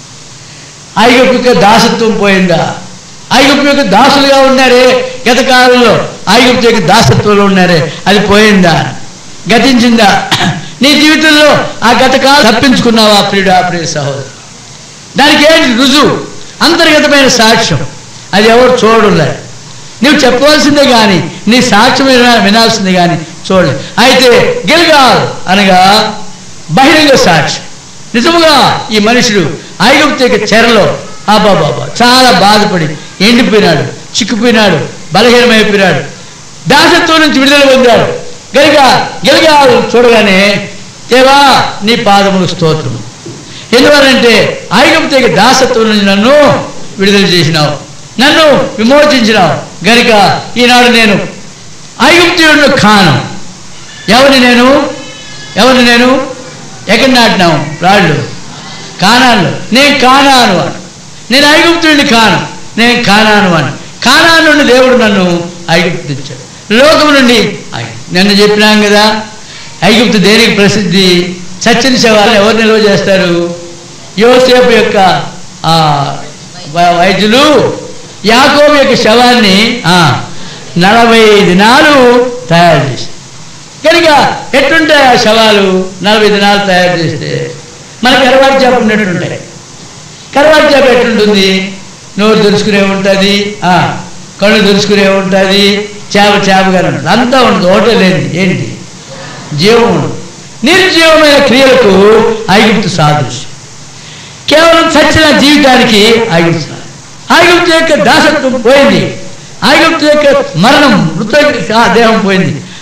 ఐగుప్తు యొక్క దాసత్వం పోయిందా ఐగుప్తు యొక్క దాసులుగా ఉన్నారే గత కాలంలో ఐగుప్తు యొక్క దాసత్వంలో ఉన్నారే అది పోయిందా గతించిందా నీ జీవితంలో ఆ గత కాలం తప్పించుకున్నావా ప్రియుడు ఆ ప్రియ సహోదరు దానికి ఏంటి రుజువు అంతర్గతమైన సాక్ష్యం అది ఎవరు చూడలే నువ్వు చెప్పవలసిందే కానీ నీ సాక్ష్యం వినా వినాల్సిందే కానీ చూడలే అయితే గిల్గాల్ అనగా బహిరంగ సాక్ష్యం నిజముగా ఈ మనుషుడు ఐగుప్తు యొక్క చెరలో బాబా చాలా బాధపడి ఎండిపోయినాడు చిక్కిపోయినాడు బలహీనమైపోయినాడు దాసత్వం నుంచి విడుదల పొందాడు గనుక గిలగాలు చూడగానే దేవా నీ పాదములు స్తోత్రము ఎందువలంటే ఐగుప్తు యొక్క దాసత్వం నుంచి నన్ను విడుదల చేసినావు నన్ను విమోచించినావు గనుక ఈనాడు నేను ఐగుప్తుడు కాను ఎవరిని నేను ఎవరిని నేను ఎక్కడ నాటినావు రాళ్ళు కానాను నేను కానాను అని నేను ఐగుప్తుడిని కాను నేను కానాను అని కానాను నుండి దేవుడు నన్ను ఐగుప్తు తెచ్చాడు లోకం నుండి ఐ- నిన్న చెప్పినాం కదా ఐగుప్తు దేనికి ప్రసిద్ధి చచ్చిన శవాలను ఎవరు నిల్వ చేస్తారు యోసేపు యొక్క ఆ, వై- వైద్యులు యాకోబు యొక్క శవాన్ని ఆ, నలభై దినాలు తయారు చేశారు కనుక ఎట్లుంటాయి ఆ శవాలు నలభై దినాలు తయారు చేస్తే మనకి కరవాటి చేప ఉన్నట్టుంటాయి కరవాటి చేప ఎట్లుంటుంది నోరు తెరుచుకునే ఉంటుంది ఆ, కళ్ళు తెరుచుకునే ఉంటుంది చేప చేపగానే ఉంటుంది అంతా ఉంటుంది ఒకటే లేదు ఏంటి జీవం ఉండదు నిర్జీవమైన క్రియలకు ఐగుప్తు సాదృశ్యం కేవలం చచ్చిన జీవితానికి ఐగుప్తు సాదృశ్యం. ఐగుప్తు యొక్క దాసత్వం పోయింది ఐగుప్తు యొక్క మరణం మృత ఆ దేహం పోయింది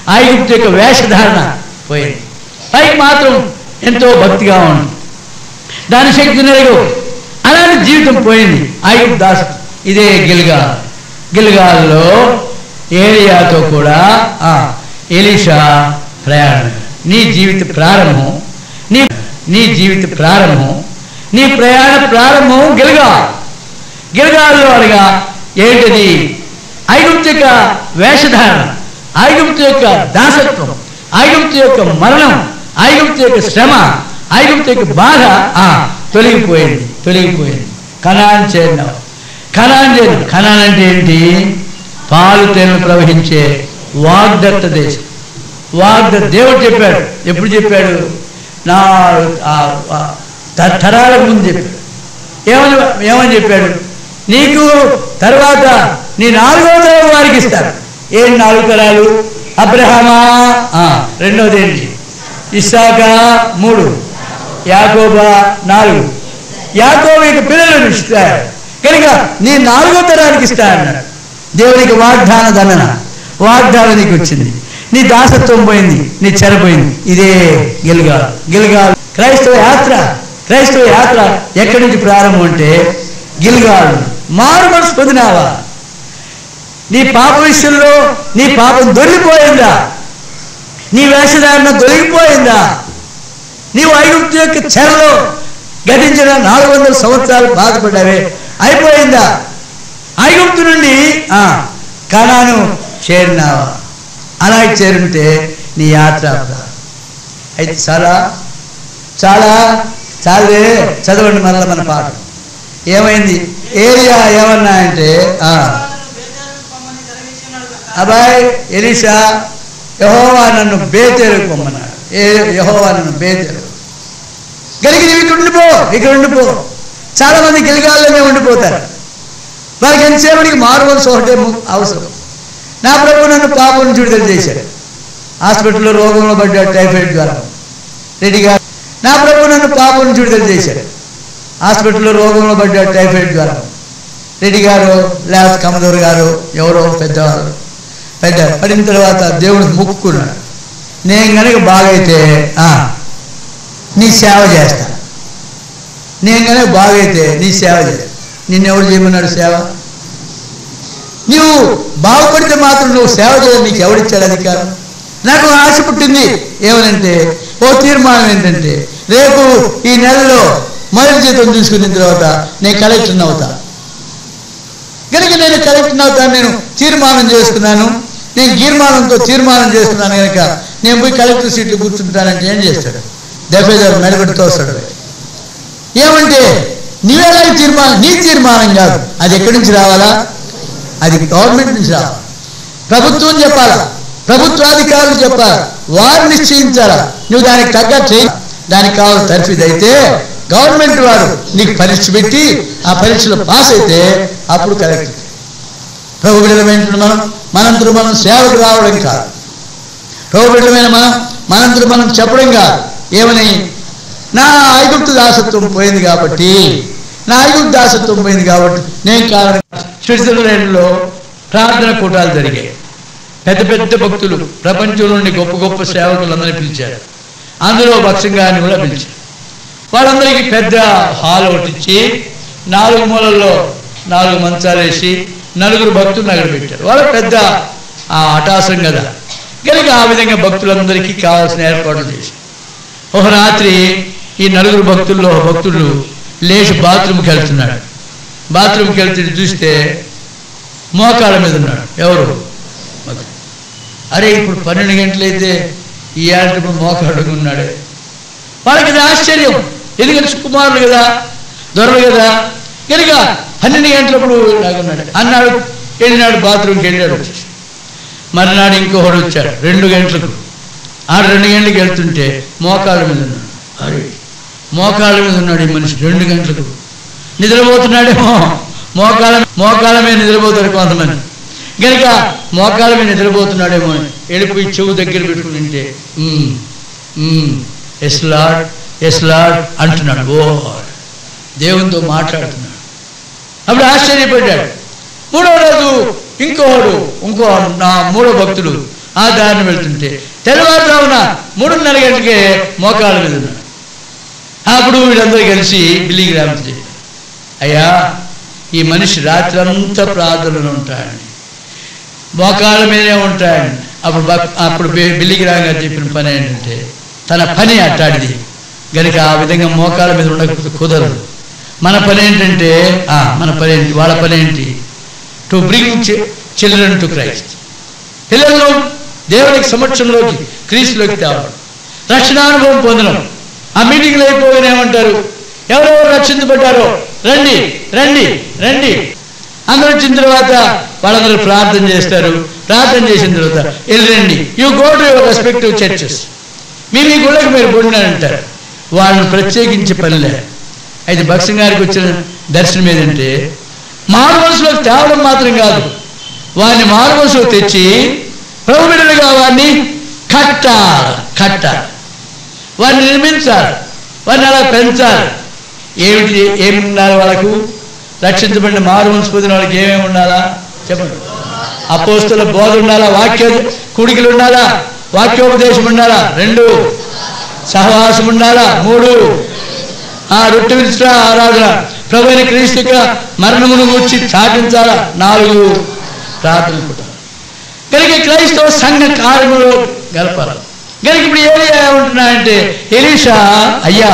ఐగుప్తు యొక్క వేషధారణ పోయింది పైకి మాత్రం ఎంతో భక్తిగా ఉంది దాని శక్తి నెరగు అలాంటి జీవితం పోయింది ఐగుప్తు దాసు ఇదే గిల్గా గిల్గాల్లో ఏలియాతో కూడా ఆ, ఎలీషా ప్రయాణం నీ జీవిత ప్రారంభం నీ నీ జీవిత ప్రారంభం నీ ప్రయాణ ప్రారంభం గిల్గా గిల్గాల్లో అనగా ఏంటిది ఐగుప్తు యొక్క వేషధారణ ఐగుప్తు యొక్క దాసత్వం ఐగుప్తు యొక్క మరణం ఐగుప్తు యొక్క శ్రమ ఐగుప్తు యొక్క బాధ ఆ, తొలగిపోయింది తొలగిపోయింది కణాన్ చేరినావు కణాన్ చేరిన కణాన్ అంటే ఏంటి పాలు తేనెలు ప్రవహించే వాగ్దత్త దేశం వాగ్ద దేవుడు చెప్పాడు ఎప్పుడు చెప్పాడు నా ఆ, ఆ, త- తరాలకు ముందు చెప్పాడు ఏమని ఏమని చెప్పాడు నీకు తర్వాత నీ నాలుగో తరం వారికి ఇస్తాడు ఏం నాలుగు తరాలు అబ్రహమా ఆ, రెండోది ఏంటి ఇస్సాక మూడు యాకోబా నాలుగు యాకోబీకి పిల్లలను ఇస్తాడు కనుక నీ నాలుగో తరానికి ఇస్తా అన్నాడు దేవునికి వాగ్దాన దండన వాగ్దానం నీకు వచ్చింది నీ దాసత్వం పోయింది నీ చెరపోయింది ఇదే గిల్గాల్ గిల్గాల్ క్రైస్తవ యాత్ర క్రైస్తవ యాత్ర ఎక్కడి నుంచి ప్రారంభం అంటే గిల్గాల్ మారు మనసు పొందినావా నీ పాప విషయంలో నీ పాపం దొరికిపోయిందా నీ వేషధారణ దొరికిపోయిందా నీవు ఐగుప్తు యొక్క చెరలో గతించిన నాలుగు వందల సంవత్సరాలు బాధపడ్డావే అయిపోయిందా ఐగుప్తు నుండి ఆ, కణాను చేరినావా అలాగే చేరుంటే నీ యాత్ర అయితే చాలా చాలా చాలే చదవండి మరల మన పాట ఏమైంది ఏరియా ఏమన్నా అంటే ఆ, అబ్బాయ్ ఎలీషా యహోవా నన్ను బేతేరు పొమ్మన్నాడు ఏ యహోవా నన్ను బేతేరు గలిగి నీవు ఇక్కడ ఉండిపో ఇక్కడ ఉండిపో చాలా మంది గిలిగాల్లోనే ఉండిపోతారు వారికి ఎంతసేపటికి మారువలసి ఒకటే ము- అవసరం నా ప్రభు నన్ను పాపం నుంచి విడుదల చేశాడు హాస్పిటల్లో రోగంలో పడ్డాడు టైఫాయిడ్ ద్వారా రెడ్డి గారు నా ప్రభు నన్ను పాపం నుంచి విడుదల చేశాడు హాస్పిటల్లో రోగంలో పడ్డాడు టైఫాయిడ్ ద్వారా రెడ్డి గారు లేకపోతే కమదూరు గారు ఎవరో పెద్దవారు పెద్ద పడిన తర్వాత దేవుడు మొక్కుకున్నాడు నేను కనుక బాగైతే ఆ, నీ సేవ చేస్తా నేను కనుక బాగైతే నీ సేవ చేస్తా నిన్నెవరు చేయమన్నాడు సేవ నీవు బాగుపడితే మాత్రం నువ్వు సేవ చేయాలి నీకు ఎవరిచ్చాడు అధికారం నాకు ఆశ పుట్టింది ఏమనంటే ఓ తీర్మానం ఏంటంటే రేపు ఈ నెలలో మొదటి జీతం తీసుకున్న తర్వాత నేను కలెక్టర్ అవుతా కనుక నేను కలెక్టర్ అవుతాను నేను తీర్మానం చేసుకున్నాను నేను తీర్మానంతో తీర్మానం చేసుకున్నాను కనుక నేను పోయి కలెక్టర్ సీట్లు కూర్చుంటానంటే ఏం చేస్తాడు డెబ్బై గారు మెడబెట్టుతో వస్తాడు ఏమంటే నీవేలా ఈ తీర్మానం నీ తీర్మానం కాదు అది ఎక్కడి నుంచి రావాలా అది గవర్నమెంట్ నుంచి రావాలి ప్రభుత్వం చెప్పాలా ప్రభుత్వాధికారులు చెప్పాలా వారు నిశ్చయించాలా నువ్వు దానికి తగ్గట్టు చేయి. దానికి కావాలి తర్ఫీదు అయితే గవర్నమెంట్ వారు నీకు పరీక్ష పెట్టి ఆ పరీక్షలో పాస్ అయితే అప్పుడు కరెక్ట్ ప్రభు బిడ్డలమైన మనం మనంతరం మనం సేవకు రావడం కాదు ప్రభు బిడ్డలమైన మనం మనంతరం మనం చెప్పడం కాదు ఏమని నా ఐగుప్తు దాసత్వం పోయింది కాబట్టి నా ఐగుప్తు దాసత్వం పోయింది కాబట్టి నేను కారణం స్విట్జర్లాండ్లో ప్రార్థన కూటాలు జరిగాయి పెద్ద పెద్ద భక్తులు ప్రపంచంలో నుండి గొప్ప గొప్ప సేవకులందరినీ పిలిచారు అందులో భక్సింగాన్ని కూడా పిలిచారు వాళ్ళందరికీ పెద్ద హాల్ ఒకటి ఇచ్చి నాలుగు మూలల్లో నాలుగు మంచాలు వేసి నలుగురు భక్తులను అక్కడ పెట్టారు వాళ్ళ పెద్ద ఆ అటాసం కదా కనుక ఆ విధంగా భక్తులందరికీ కావాల్సిన ఏర్పాట్లు చేశారు ఒక రాత్రి ఈ నలుగురు భక్తుల్లో ఒక భక్తుడు లేచి బాత్రూమ్కి వెళ్తున్నాడు బాత్రూమ్కి వెళ్తే చూస్తే మోకాళ్ళ మీద ఉన్నాడు ఎవరు భక్తుడు. అరే ఇప్పుడు పన్నెండు గంటలైతే ఈ ఏడాది ఇప్పుడు మోకాళ్ళకు ఉన్నాడు వాళ్ళకి ఇది ఆశ్చర్యం ఎందుకంటే సుకుమారులు కదా దొరలు కదా కనుక పన్నెండు గంటలప్పుడు ఇలాగున్నాడు అన్నాడు వెళ్ళినాడు బాత్రూమ్కి వెళ్ళాడు వచ్చేసి మర్నాడు ఇంకొకడు వచ్చాడు రెండు గంటలకు ఆ రెండు గంటలకు వెళ్తుంటే మోకాళ్ళ మీద ఉన్నాడు అరే మోకాళ్ళ మీద ఉన్నాడు ఈ మనిషి రెండు గంటలకు నిద్రపోతున్నాడేమో మోకాళ్ళ మోకాళ్ళ మీద నిద్రపోతారు కొంతమంది కనుక మోకాళ్ళ మీద నిద్రపోతున్నాడేమో అని వెళ్ళిపోయి చెవు దగ్గర పెట్టుకుని ఉంటే ఎస్ లాడ్ ఎస్ లాడ్ అంటున్నాడు ఓ దేవునితో మాట్లాడుతున్నాడు అప్పుడు ఆశ్చర్యపడ్డాడు మూడో రోజు ఇంకోడు ఇంకో నా మూడో భక్తుడు ఆ దారిని వెళ్తుంటే తెల్లవారుజామున మూడున్నర గంటకే మోకాళ్ళ మీద ఉన్నాడు అప్పుడు వీళ్ళందరూ కలిసి బిల్లి గ్రామంతో చెప్పారు అయ్యా ఈ మనిషి రాత్రి అంతా ప్రార్థనలు ఉంటాడని మోకాళ్ళ మీదే ఉంటాడని అప్పుడు బక్- అప్పుడు బి- బిల్లి గ్రామ్ గారు చెప్పిన పని ఏంటంటే తన పని అట్టాడిది గనుక ఆ విధంగా మోకాళ్ళ మీద ఉండకపోతే కుదరదు మన పని ఏంటంటే ఆ, మన పని ఏంటి వాళ్ళ పని ఏంటి to bring children to Christ పిల్లలను దేవునికి సమక్షంలోకి క్రీస్తులోకి తేవడం రక్షణానుభవం పొందడం ఆ మీటింగ్లు అయిపోగానే ఏమంటారు ఎవరెవరు రక్షించబడ్డారో రండి రండి రండి అందరూ వచ్చిన తర్వాత వాళ్ళందరూ ప్రార్థన చేస్తారు ప్రార్థన చేసిన తర్వాత వెళ్ళండి you go to your respective churches మీ మీ గుళ్ళకి మీరు పొందినారంటారు వాళ్ళని ప్రత్యేకించే పనిలే అయితే భక్సం గారికి వచ్చిన దర్శనం ఏదంటే మారు మనసులోకి తేవడం మాత్రం కాదు వారిని మారు మనసులో తెచ్చి ప్రభు బిడ్డలుగా వారిని కట్టాలి కట్టాలి వారిని నిర్మించాలి వారిని అలా పెంచాలి ఏమిటి ఏమి ఉండాలి వాళ్ళకు రక్షించబడిన మారు మనసు పొందిన వాళ్ళకి ఏమేమి ఉండాలా చెప్పండి అపోస్తుల బోధ ఉండాలా వాక్య కుడికలు ఉండాలా వాక్యోపదేశం ఉండాలా రెండు సహవాసం ఉండాలా మూడు ఆ రొట్టె విరుచుట ఆరాధన ప్రభు అయిన క్రీస్తు యొక్క మరణమును గురించి చాటించాలా నాలుగు ప్రార్థన కూడా కనుక క్రైస్తవ సంఘ కార్యములో గలపాలి కనుక ఇప్పుడు ఏలియా ఏమంటున్నాడంటే ఎలీషా అయ్యా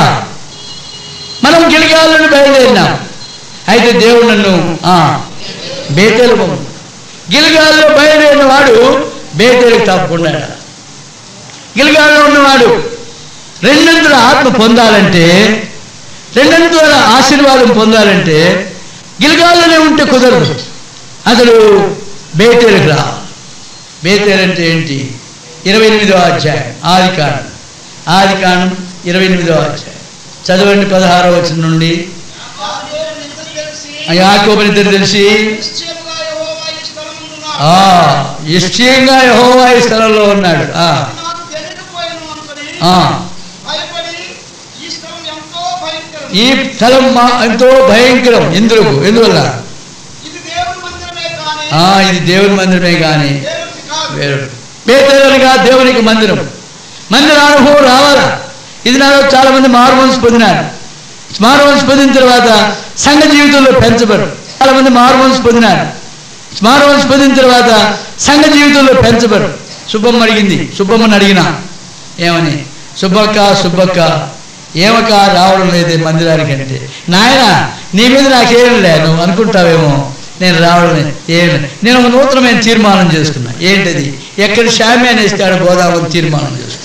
మనం గిలిగాల నుండి బయలుదేరినాం అయితే దేవుడు నన్ను ఆ, బేతేలు పంపు గిలిగాల్లో బయలుదేరిన వాడు బేతేలకు తప్పకుండా గిలిగాల్లో ఉన్నవాడు రెండంతుల ఆత్మ పొందాలంటే రెండంతుల ఆశీర్వాదం పొందాలంటే గిలిగాల్లోనే ఉంటే కుదరదు అసలు బేతేలకు రా బేతేలు అంటే ఏంటి ఇరవై ఎనిమిదవ అధ్యాయం ఆది కాండం ఆది కాండం ఇరవై ఎనిమిదవ అధ్యాయం చదవండి పదహారవ వచనం నుండి యాకోబు నిద్ర తెలిసి ఆ యాకోబుని ఇద్దరు తెలిసి నిశ్చయముగా యెహోవా ఈ స్థలమందున ఆ నిశ్చయంగా యెహోవా ఈ స్థలంలో ఉన్నాడు ఆ నాకు తెలియకపోయాను అనుకుని ఆ భయపడి ఈ స్థలం ఎంతో భయంకరం ఈ స్థలం మా ఎంతో భయంకరం ఎందుకు ఎందువల్ల ఇది దేవుని మందిరమే కానీ ఆ ఇది దేవుని మందిరమే కానీ దేవునికి కాదు వేరు పేదలుగా దేవునికి మందిరం మందిర అనుభవం రావాలా ఇది నాలో చాలా మంది మారుమనసు పొందినారు మారుమనసు పొందిన తర్వాత సంఘ జీవితంలో పెంచబడు చాలా మంది మారుమనసు పొందినారు మారుమనసు పొందిన తర్వాత సంఘ జీవితంలో పెంచబడు సుబ్బమ్మ అడిగింది సుబ్బమ్మని అడిగిన ఏమని సుబ్బక్క సుబ్బక్క ఏమక రావడం లేదే మందిరానికి అంటే నాయన నీ మీద నాకేం లే నువ్వు అనుకుంటావేమో నేను రావడమే ఏం లే. నేను ఒక నూతనమైన తీర్మానం చేసుకున్నా ఏంటది ఎక్కడ షామ్యాన్ ఇస్తాడు గోదావరి తీర్మానం చేసుకున్నా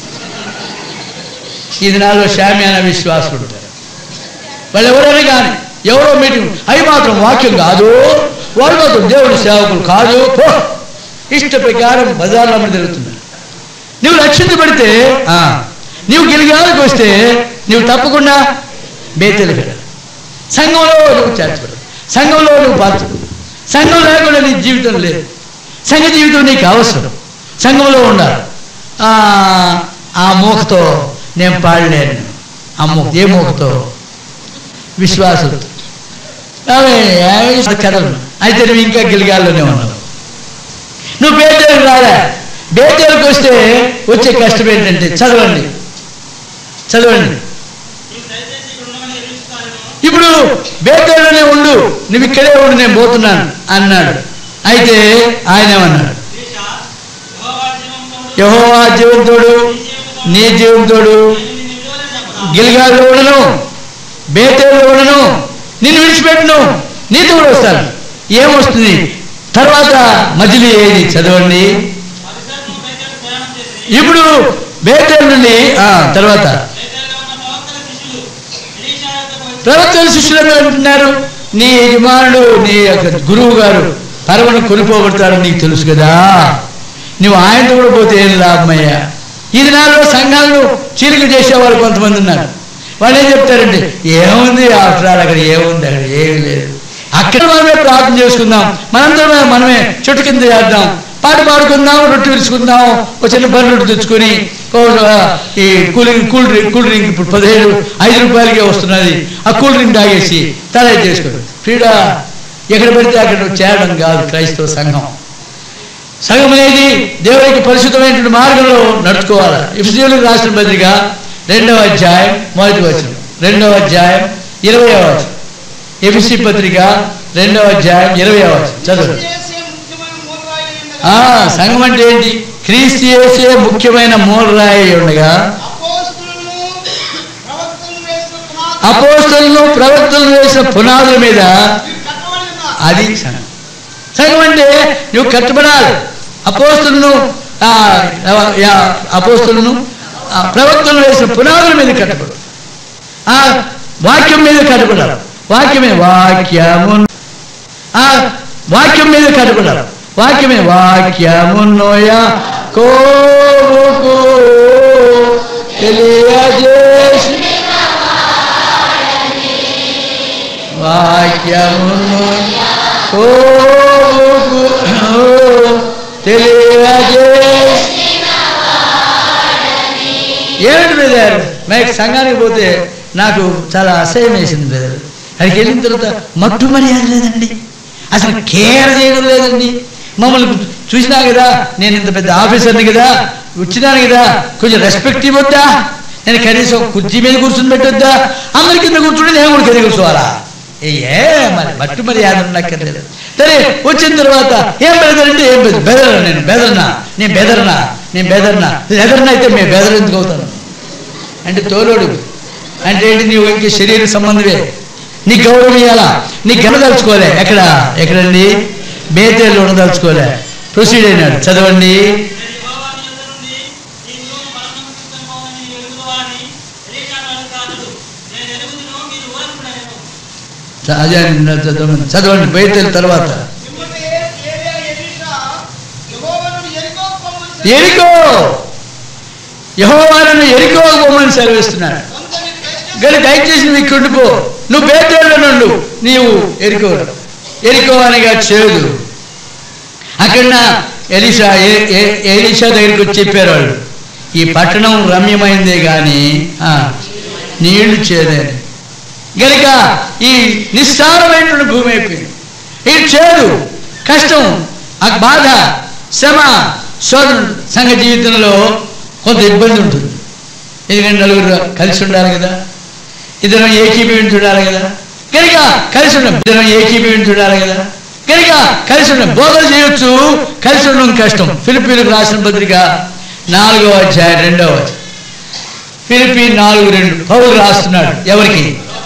ఇది నాలో షామ్యాన విశ్వాసులు ఉంటారు వాళ్ళు ఎవరైనా కానీ ఎవరో మీటింగ్ అవి మాత్రం వాక్యం కాదు వాళ్ళు మాత్రం దేవుడి సేవకులు కాదు పో ఇష్ట ప్రకారం బజార్లో అమ్మి తిరుగుతున్నారు నువ్వు రక్షించబడితే ఆ, నువ్వు గిలిగాలకు వస్తే నువ్వు తప్పకుండా బేతలు కదా సంఘంలో నువ్వు చేర్చబడు సంఘంలో నువ్వు పాల్చదు సంఘం లేకుండా నీ జీవితం లేదు సంఘ జీవితం నీకు అవసరం సంఘంలో ఉండాలి ఆ, ఆ మూకతో నేను పాడలేను ఆ మూక ఏ మూకతో విశ్వాసం ఆమె ఆమె కథలు అయితే నువ్వు ఇంకా గిలిగాల్లోనే ఉన్నావు నువ్వు బేటేలకు రాలే బేటేలకు వస్తే వచ్చే కష్టం ఏంటంటే చదవండి చదవండి నీవు దయచేసి ఇక్కడ ఉండమని ఎదురుస్తాను ఇప్పుడు బేటేలోనే ఉండు నువ్వు ఇక్కడే ఉండు నేను పోతున్నాను అన్నాడు అయితే ఆయన ఏమన్నాడు దేశ యెహోవా జీవంతో యహోవా జీవంతోడు నీ జీవంతోడు నేను నిన్ను విడుదల చెప్పగా గిలిగాల్లో ఉండను బేతేలో ఉండను నిన్ను విడిచిపెట్టును నీతో కూడా వస్తాను ఏమొస్తుంది తర్వాత మజిలీ ఏది చదవండి అధికారులు బయటకు ప్రయాణం చేసి ఇప్పుడు బేతేలు నుండి ఆ, తర్వాత బయటగా ఉన్న ప్రవక్తల శిష్యులు ఎలీషా యొద్దకు వచ్చి ప్రవక్తల శిష్యులు అంటున్నారు నీ యజమానుడు నీ యొక్క గురువు గారు పరమను కొనిపోబడతాడు నీకు తెలుసు కదా నువ్వు ఆయనతో కూడా పోతే ఏం లాభమయ్యా ఈ దినాల్లో సంఘాలను చీలిక చేసేవాళ్ళు కొంతమంది ఉన్నారు వాళ్ళు ఏం చెప్తారంటే ఏముంది ఆఫ్టర్ ఆల్ అక్కడ ఏముంది అక్కడ ఏమీ లేదు అక్కడ మనమే ప్రార్థన చేసుకుందాం మనందరం మనమే చెట్టు కింద చేద్దాం పాట పాడుకుందాం రొట్టె విరుచుకుందాం ఒక చిన్న బర్రె రొట్టె తెచ్చుకొని ఓ, ఆ, ఈ cooling cool drink cool drink ఇప్పుడు పదిహేను ఐదు రూపాయలకే వస్తున్నది ఆ కూల్ డ్రింక్ తాగేసి తయారు చేసుకోండి ఫ్రీడా ఎక్కడ పడితే అక్కడ చేరడం కాదు క్రైస్తవ సంఘం సంఘం అనేది దేవునికి పరిశుద్ధమైనటువంటి మార్గంలో నడుచుకోవాలి ఇఫ్సీయులకు రాసిన పత్రిక రెండవ అధ్యాయం మొదటి వచనం రెండవ అధ్యాయం ఇరవై వచనం ఎఫ్సి పత్రిక రెండవ అధ్యాయం ఇరవై వచనం చదువు చేసే ముఖ్యమైన మూలరాయి అయిన ఆ సంఘం అంటే ఏంటి క్రీస్తు యేసే ముఖ్యమైన మూలరాయి ఉండగా అపోస్తులను ప్రవక్తలను వేసిన పునాది అపోస్తలను ప్రవక్తలను వేసిన పునాదుల మీద మీరు కట్టబడి ఉన్నారు. అది సంఘం సంఘం అంటే నువ్వు కట్టబడాలి అపోస్తులను ఆ, యా, అపోస్తులను ఆ, ప్రవక్తలను వేసిన పునాదుల మీద కట్టబడు ఆ వాక్యం మీద కట్టబడాలి వాక్యమే వాక్యము ఆ వాక్యం మీద కట్టబడాలి వాక్యమే వాక్యమున్నోయ కోరుకు తెలియజేసి వాక్యమును కోరుకు తెలియజేసి ఏమిటి బ్రదర్ నాకు సంఘానికి పోతే నాకు చాలా అసహ్యం వేసింది బ్రదర్ అక్కడికి వెళ్ళిన తర్వాత మట్టు మర్యాద లేదండి అసలు కేర్ చేయడం లేదండి మమ్మల్ని చూసినా కదా నేను ఇంత పెద్ద ఆఫీసర్ని కదా వచ్చినాను కదా కొంచెం రెస్పెక్ట్ ఇవ్వద్దా నేను కనీసం ఒక కుర్చీ మీద కూర్చుని పెట్టొద్దా అందరి కింద కూర్చుని నేను కూడా కింద కూర్చోవాలా ఏ మరి మట్టు మర్యాద ఉండక్కర్లేదు సరే వచ్చిన తర్వాత ఏం బెదరంటే ఏం బెదర్ బెదరా నేను బెదరనా నేను బెదరనా నేను బెదరనా లెదర్నా అయితే మేము బెదర్ ఎందుకు అవుతాను అంటే తోలోడు అంటే ఏంటి నీవు ఇంక శరీర సంబంధమే నీ గౌరవం ఇవ్వాలా నీ గెలదలుచుకోలే ఎక్కడ ఎక్కడండి బేతేళ్ళు ఉండదలుచుకోలే ప్రొసీడ్ అయినాడు చదవండి నేను యెహోవాని యొద్ద నుండి నిన్ను మరణముఖితం పోవని ఎరుగుదువాని ఎలీషాను అనుకాదుడు. నేను ఎరుగుదును, మీరు ఊరకుడెను. చ- అదే అండి, చదవండి చదవండి బేతేళ్ళ తర్వాత మిమ్మల్ని ఏ- ఏలియా ఎలీషా యెహోవాను ఎరికో పొమ్మని ఎరికో యహోవాలను ఎరికో బొమ్మని సెలవిస్తున్నాడు కొంత మీకు దయచేసి గడి దయచేసి నువ్వు ఇక్కడ ఉండిపో నువ్వు బేతేళ్ళ నుండు నీవు ఎరికో ఎరికో అనగా చేదు అక్కడ ఎలిషా ఏ- ఏ- ఎలీషా దగ్గరికి వచ్చి చెప్పారు వాళ్ళు ఈ పట్టణం రమ్యమైందే కానీ ఆ, నీళ్లు చేదని గనుక ఈ నిస్సారమైనటువంటి భూమి అయిపోయింది ఇది చేదు కష్టం ఆ బాధ శ్రమ శోధన సంఘ జీవితంలో కొంత ఇబ్బంది ఉంటుంది ఎందుకంటే నలుగురు కలిసి ఉండాలి కదా ఇద్దరం ఏకీభవించి ఉండాలి కదా కనుక కలిసి ఉండం ఇద్దరం ఏకీభవించి ఉండాలి కదా కనుక కలిసి ఉండం బోధన చేయొచ్చు కలిసి ఉండడం కష్టం ఫిలిపీలకు రాసిన పత్రిక నాలుగో అధ్యాయం రెండవ అధ్యాయం. ఫిలిపి నాలుగు రెండు పౌరు రాస్తున్నాడు ఎవరికి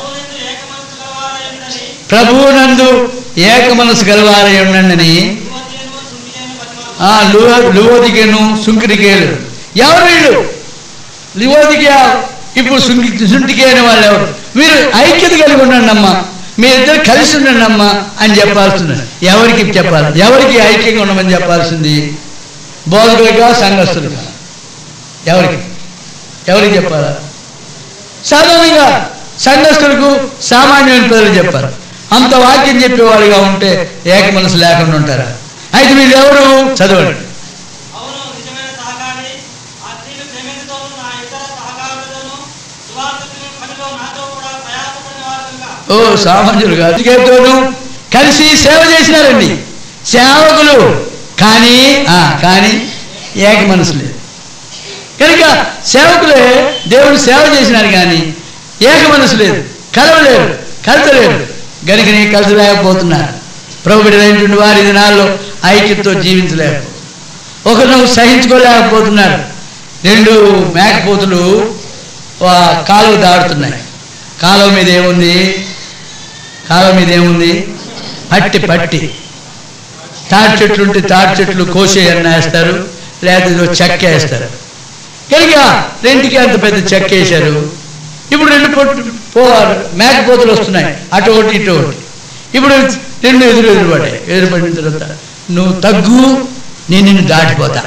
ప్రభువునందు ఏక మనసు ప్రభువునందు ఏక మనసు గలవారై ఉండని గలవారై ఉండండి యువతియను, సుంకియను బతిమాలు. ఆ లువ- లువోదికేను సుంకిరికేలు ఎవరు వీళ్ళు లివోదికే ఇప్పుడు సుంకి సుంటికే అనే వాళ్ళు ఎవరు మీరు ఐక్యత కలిగి ఉండండి అమ్మా మీరిద్దరు కలిసి ఉండండి అమ్మా అని చెప్పాల్సింది ఎవరికి చెప్పాలి ఎవరికి ఐక్యంగా ఉండమని చెప్పాల్సింది బోధకులుగా సంఘస్థులుగా ఎవరికి ఎవరికి చెప్పాలా సాధారణంగా సంఘస్థులకు సామాన్యమైన ప్రజలు చెప్పారు అంత వాక్యం చెప్పేవాళ్ళుగా ఉంటే ఏక మనసు లేకుండా ఉంటారా అయితే మీరు ఎవరు చదవండి అవును నిజమైన సహకారి ఆ స్త్రీలు ప్రేమితోను నా ఇతర సహకారులతోను సువార్తకుని పనిలో నాతో కూడా ప్రయాసపడిన వారు కనుక ఓ సామాన్యులు కాదు అందుకేతోను కలిసి సేవ చేసినారండి సేవకులు కానీ ఆ, కానీ ఏక మనసు లేదు కనుక సేవకులే దేవుడు సేవ చేసినారు కానీ ఏక మనసు లేదు కలవలేరు కలతలేరు గనుకనే కలతలేకపోతున్నారు ప్రభు బిడ్డలైనటువంటి వారి దినాల్లో ఐక్యతతో జీవించలేరు ఒకరు సహించుకోలేకపోతున్నారు రెండు మేకపోతులు ఆ కాలువ దాడుతున్నాయి కాలువ మీద ఏముంది కాలువ మీద ఏముంది పట్టి పట్టి తాటి చెట్లు ఉంటే తాటి చెట్లు కోసి అన్న వేస్తారు లేదా ఇదో చెక్క వేస్తారు కనుక రెండుకి అంత పెద్ద చెక్క వేశారు ఇప్పుడు రెండు పొట్టు పో మేకపోతులు వస్తున్నాయి అటు ఒకటి ఇటు ఒకటి ఇప్పుడు రెండు ఎదురు ఎదురుపడ్డాయి ఎదురుపడిన తర్వాత నువ్వు తగ్గు నేను నిన్ను దాటిపోతా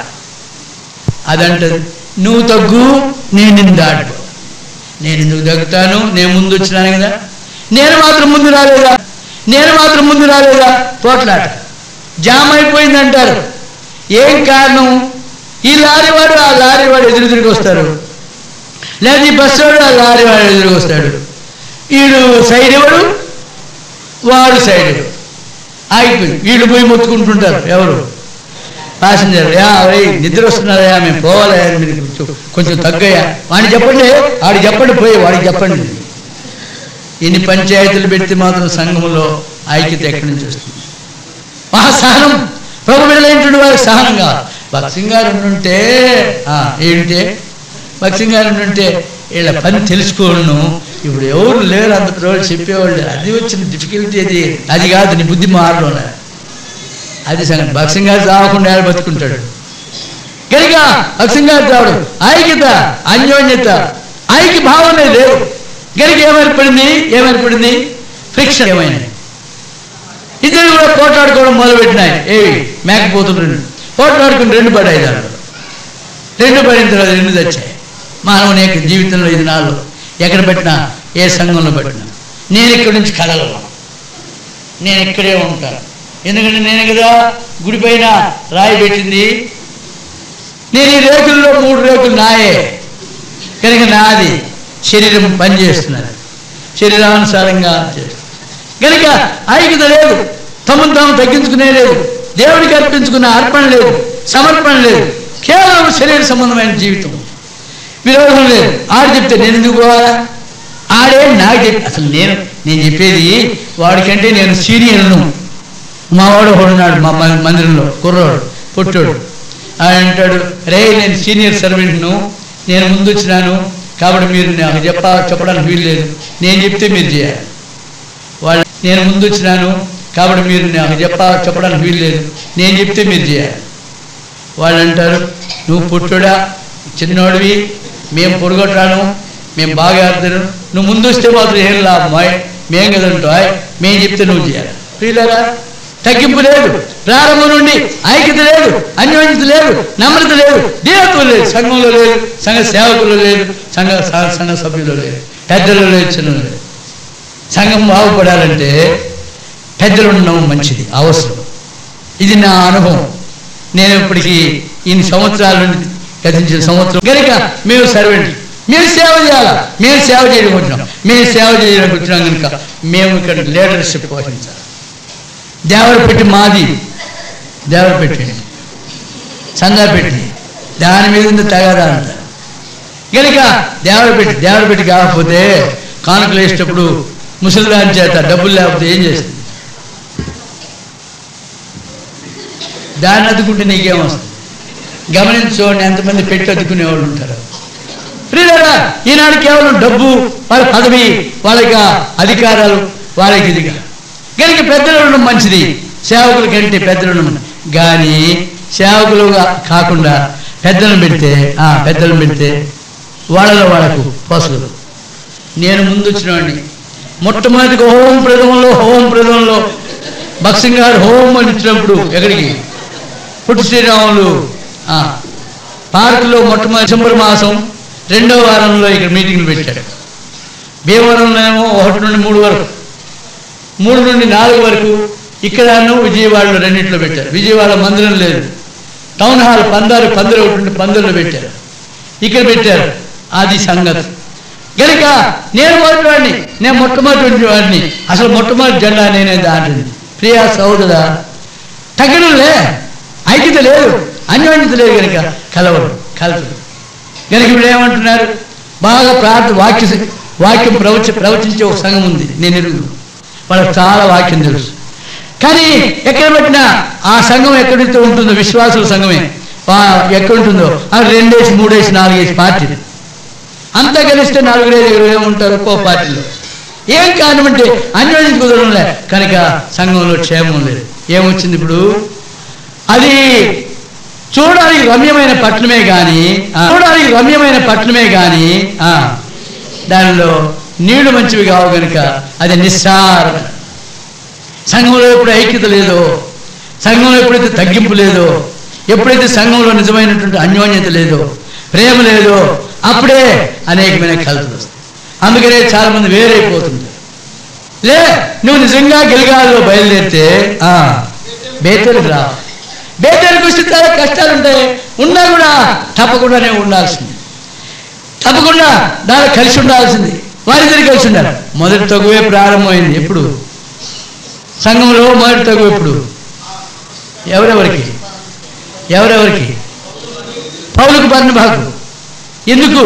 అదంటది నువ్వు తగ్గు నేను నిన్ను దాటిపో నేను ఎందుకు తగ్గుతాను నేను ముందు వచ్చినాను కదా నేను మాత్రం ముందు రాలేదా నేను మాత్రం ముందు రాలేదా పోట్లాట జామ్ అయిపోయింది అంటారు ఏం కారణం ఈ లారీ వాడు ఆ లారీ వాడు ఎదురు తిరిగి వస్తారు లేదా ఈ బస్సు వాడు ఆ లారీ వాడు ఎదురు వస్తాడు వీడు సైడ్ ఇవ్వడు వాడు సైడ్ ఇవ్వడు ఆగిపోయింది వీళ్ళు పోయి మొత్తుకుంటుంటారు ఎవరు ప్యాసింజర్ యా ఓయ్ నిద్ర వస్తున్నారయ్యా మేము పోవాలయ్యా మీరు కొంచెం కొంచెం తగ్గయ్యా వాడిని చెప్పండి వాడికి చెప్పండి పోయి వాడికి చెప్పండి ఇన్ని పంచాయతీలు పెడితే మాత్రం సంఘంలో ఐక్యత ఎక్కడి నుంచి వస్తుంది మహా సహనం ప్రభు బిడ్డలేంటి వారికి సహనంగా భక్సింగ్ గారు ఉంటే ఏంటే భక్సింగ్ గారు ఉంటే వీళ్ళ పని తెలుసుకోను ఇప్పుడు ఎవరు లేరు అంత రోజు చెప్పేవాళ్ళు అది వచ్చిన డిఫికల్టీ అది అది కాదు నీ బుద్ధి మారడం అది సంగతి భక్సింగ్ గారు చావకుండా ఆయన బతుకుంటాడు కనుక భక్సింగ్ గారు చావడు ఐక్యత అన్యోన్యత ఐక్య భావన లేదు గరికి ఏమైపడింది ఏమైపడింది ఫ్రిక్షన్ ఏమైంది ఇద్దరు కూడా పోట్లాడుకోవడం మొదలుపెట్టినాయి ఏవి మేకపోతులు రెండు పోట్లాడుకుని రెండు పడాయి దాంట్లో రెండు పడిన తర్వాత రెండు తెచ్చాయి మానవుని యొక్క జీవితంలో ఇది నాలుగు ఎక్కడ పెట్టినా ఏ సంఘంలో పెట్టినా నేను ఇక్కడి నుంచి కదలను నేను ఇక్కడే ఉంటాను ఎందుకంటే నేను కదా గుడి పైన రాయి పెట్టింది నేను ఈ రేకుల్లో మూడు రేకులు నాయే కనుక నాది శరీరం పనిచేస్తున్నది శరీరానుసారంగా చేస్తుంది కనుక ఐక్యత లేదు తమను తాము తగ్గించుకునే లేదు దేవుడికి అర్పించుకున్న అర్పణ లేదు సమర్పణ లేదు కేవలం శరీర సంబంధమైన జీవితం విరోధం లేదు ఆడు చెప్తే నేను ఎందుకు పోవాలా ఆడే నాకు చెప్పి అసలు నేను నేను చెప్పేది వాడికంటే నేను సీనియర్ను మా వాడు ఒకడు ఉన్నాడు మా మ- మందిరంలో కుర్రోడు పుట్టోడు ఆయన అంటాడు రే నేను సీనియర్ సర్వెంట్ను నేను ముందు వచ్చినాను కాబట్టి మీరు నాకు చెప్ప చెప్పడానికి వీలు లేదు నేను చెప్తే మీరు చేయాలి వాళ్ళు నేను ముందు వచ్చినాను కాబట్టి మీరు నాకు చెప్ప చెప్పడానికి వీలు లేదు నేను చెప్తే మీరు చేయాలి వాళ్ళు అంటారు నువ్వు పుట్టుడా చిన్నోడివి మేము పొడగొట్టాను మేము బాగా ఆడతాను నువ్వు ముందు వస్తే మాత్రం ఏం లాభం ఆయ్ మేం కదంటావు మేము చెప్తే నువ్వు చేయాలి ప్రియులారా తగ్గింపు లేదు ప్రారంభం నుండి ఐక్యత లేదు అన్యోన్యత లేదు నమ్రత లేదు దీనత్వం లేదు సంఘంలో లేదు సంఘ సేవకులు లేదు సంఘ స- సంఘ సభ్యులు లేదు పెద్దలు లేదు చిన్నలు లేదు సంఘం బాగుపడాలంటే పెద్దలు ఉండడం మంచిది అవసరం ఇది నా అనుభవం నేను ఇప్పటికి ఇన్ని సంవత్సరాల నుండి గతించిన సంవత్సరం కనుక మేము సర్వెంట్ మేము సేవ చేయాలా మేము సేవ చేయడం వచ్చినాం మేము సేవ చేయడానికి వచ్చినాం కనుక మేము ఇక్కడ లీడర్షిప్ వహించాలి దేవర పెట్టి మాది దేవర పెట్టి చందా పెట్టి దాని మీద ఉంది తగాదా అంట కనుక దేవర పెట్టి దేవర పెట్టి కాకపోతే కానుకలు వేసేటప్పుడు ముసలిదాని చేత డబ్బులు లేకపోతే ఏం చేస్తుంది దాన్ని అద్దుకుంటే నీకేం వస్తుంది గమనించుకోండి ఎంతమంది పెట్టి అద్దుకునే వాళ్ళు ఉంటారు ప్రియులారా ఈనాడు కేవలం డబ్బు వాళ్ళ పదవి వాళ్ళ యొక్క అధికారాలు వాళ్ళకి ఇదిగా కనుక పెద్దలు ఉండడం మంచిది సేవకుల కంటే పెద్దలు ఉండడం కానీ సేవకులుగా కాకుండా పెద్దలను పెడితే ఆ పెద్దలను పెడితే వాళ్ళలో వాళ్ళకు పోసలు నేను ముందు వచ్చినవాడిని మొట్టమొదటిగా హోం ప్రథమంలో హోం ప్రథమంలో భక్సింగ్ గారు హోం అని ఇచ్చినప్పుడు ఎక్కడికి పుట్టి శ్రీరాములు ఆ, పార్కులో మొట్టమొదటి డిసెంబర్ మాసం రెండో వారంలో ఇక్కడ మీటింగ్లు పెట్టాడు భీమవరంలో ఏమో ఒకటి నుండి మూడు వరకు మూడు నుండి నాలుగు వరకు ఇక్కడను విజయవాడలో రెండింటిలో పెట్టారు విజయవాడ మందిరం లేదు టౌన్ హాల్ పందారు పందిరు ఒకటి నుండి పందిరిలో పెట్టారు ఇక్కడ పెట్టారు అది సంగతి గనుక నేను మొదటివాడిని నేను మొట్టమొదటి వాడిని అసలు మొట్టమొదటి జెండా నేనే దాటింది ప్రియా సహోదరా తగ్గడంలే ఐక్యత లేదు అన్యోన్యత లేదు కనుక కలవడు కలదు కనుక ఇప్పుడు ఏమంటున్నారు బాగా ప్రార్థన వాక్య వాక్యం ప్రవచ ప్రవచించే ఒక సంఘం ఉంది నేను ఎరుగు వాళ్ళకి చాలా వాక్యం తెలుసు కానీ ఎక్కడ పెట్టినా ఆ సంఘం ఎక్కడితో ఉంటుందో విశ్వాసుల సంఘమే వా- ఎక్కడ ఉంటుందో అది రెండేసి మూడేసి నాలుగేసి పార్టీలు అంతా కలిస్తే నలుగురు ఐదుగురు ఏముంటారు ఒక్కో పార్టీలో ఏం కారణమంటే అన్యోన్యత కుదరంలే కనుక సంఘంలో క్షేమం లేదు ఏమొచ్చింది ఇప్పుడు అది చూడడానికి రమ్యమైన పట్టణమే కానీ ఆ, చూడడానికి రమ్యమైన పట్టణమే కానీ ఆ, దానిలో నీళ్లు మంచివి కావు కనుక అది నిస్సారం సంఘంలో ఎప్పుడు ఐక్యత లేదో సంఘంలో ఎప్పుడైతే తగ్గింపు లేదో ఎప్పుడైతే సంఘంలో నిజమైనటువంటి అన్యోన్యత లేదో ప్రేమ లేదో అప్పుడే అనేకమైన కలతలు వస్తాయి అందుకనే చాలా మంది వేరైపోతుంది లే నువ్వు నిజంగా గిలగాల్లో బయలుదేరితే ఆ, బేతేలకు రా బేతేలకు వస్తే చాలా కష్టాలు ఉంటాయి ఉన్నా కూడా తప్పకుండానే ఉండాల్సింది తప్పకుండా దాని కలిసి ఉండాల్సింది వారిద్దరు కలిసి ఉండాలి మొదటి తగువే ప్రారంభమైంది ఎప్పుడు సంఘంలో మొదటి తగువ ఎప్పుడు ఎవరెవరికి ఎవరెవరికి పౌలకు బర్ణబాకు ఎందుకు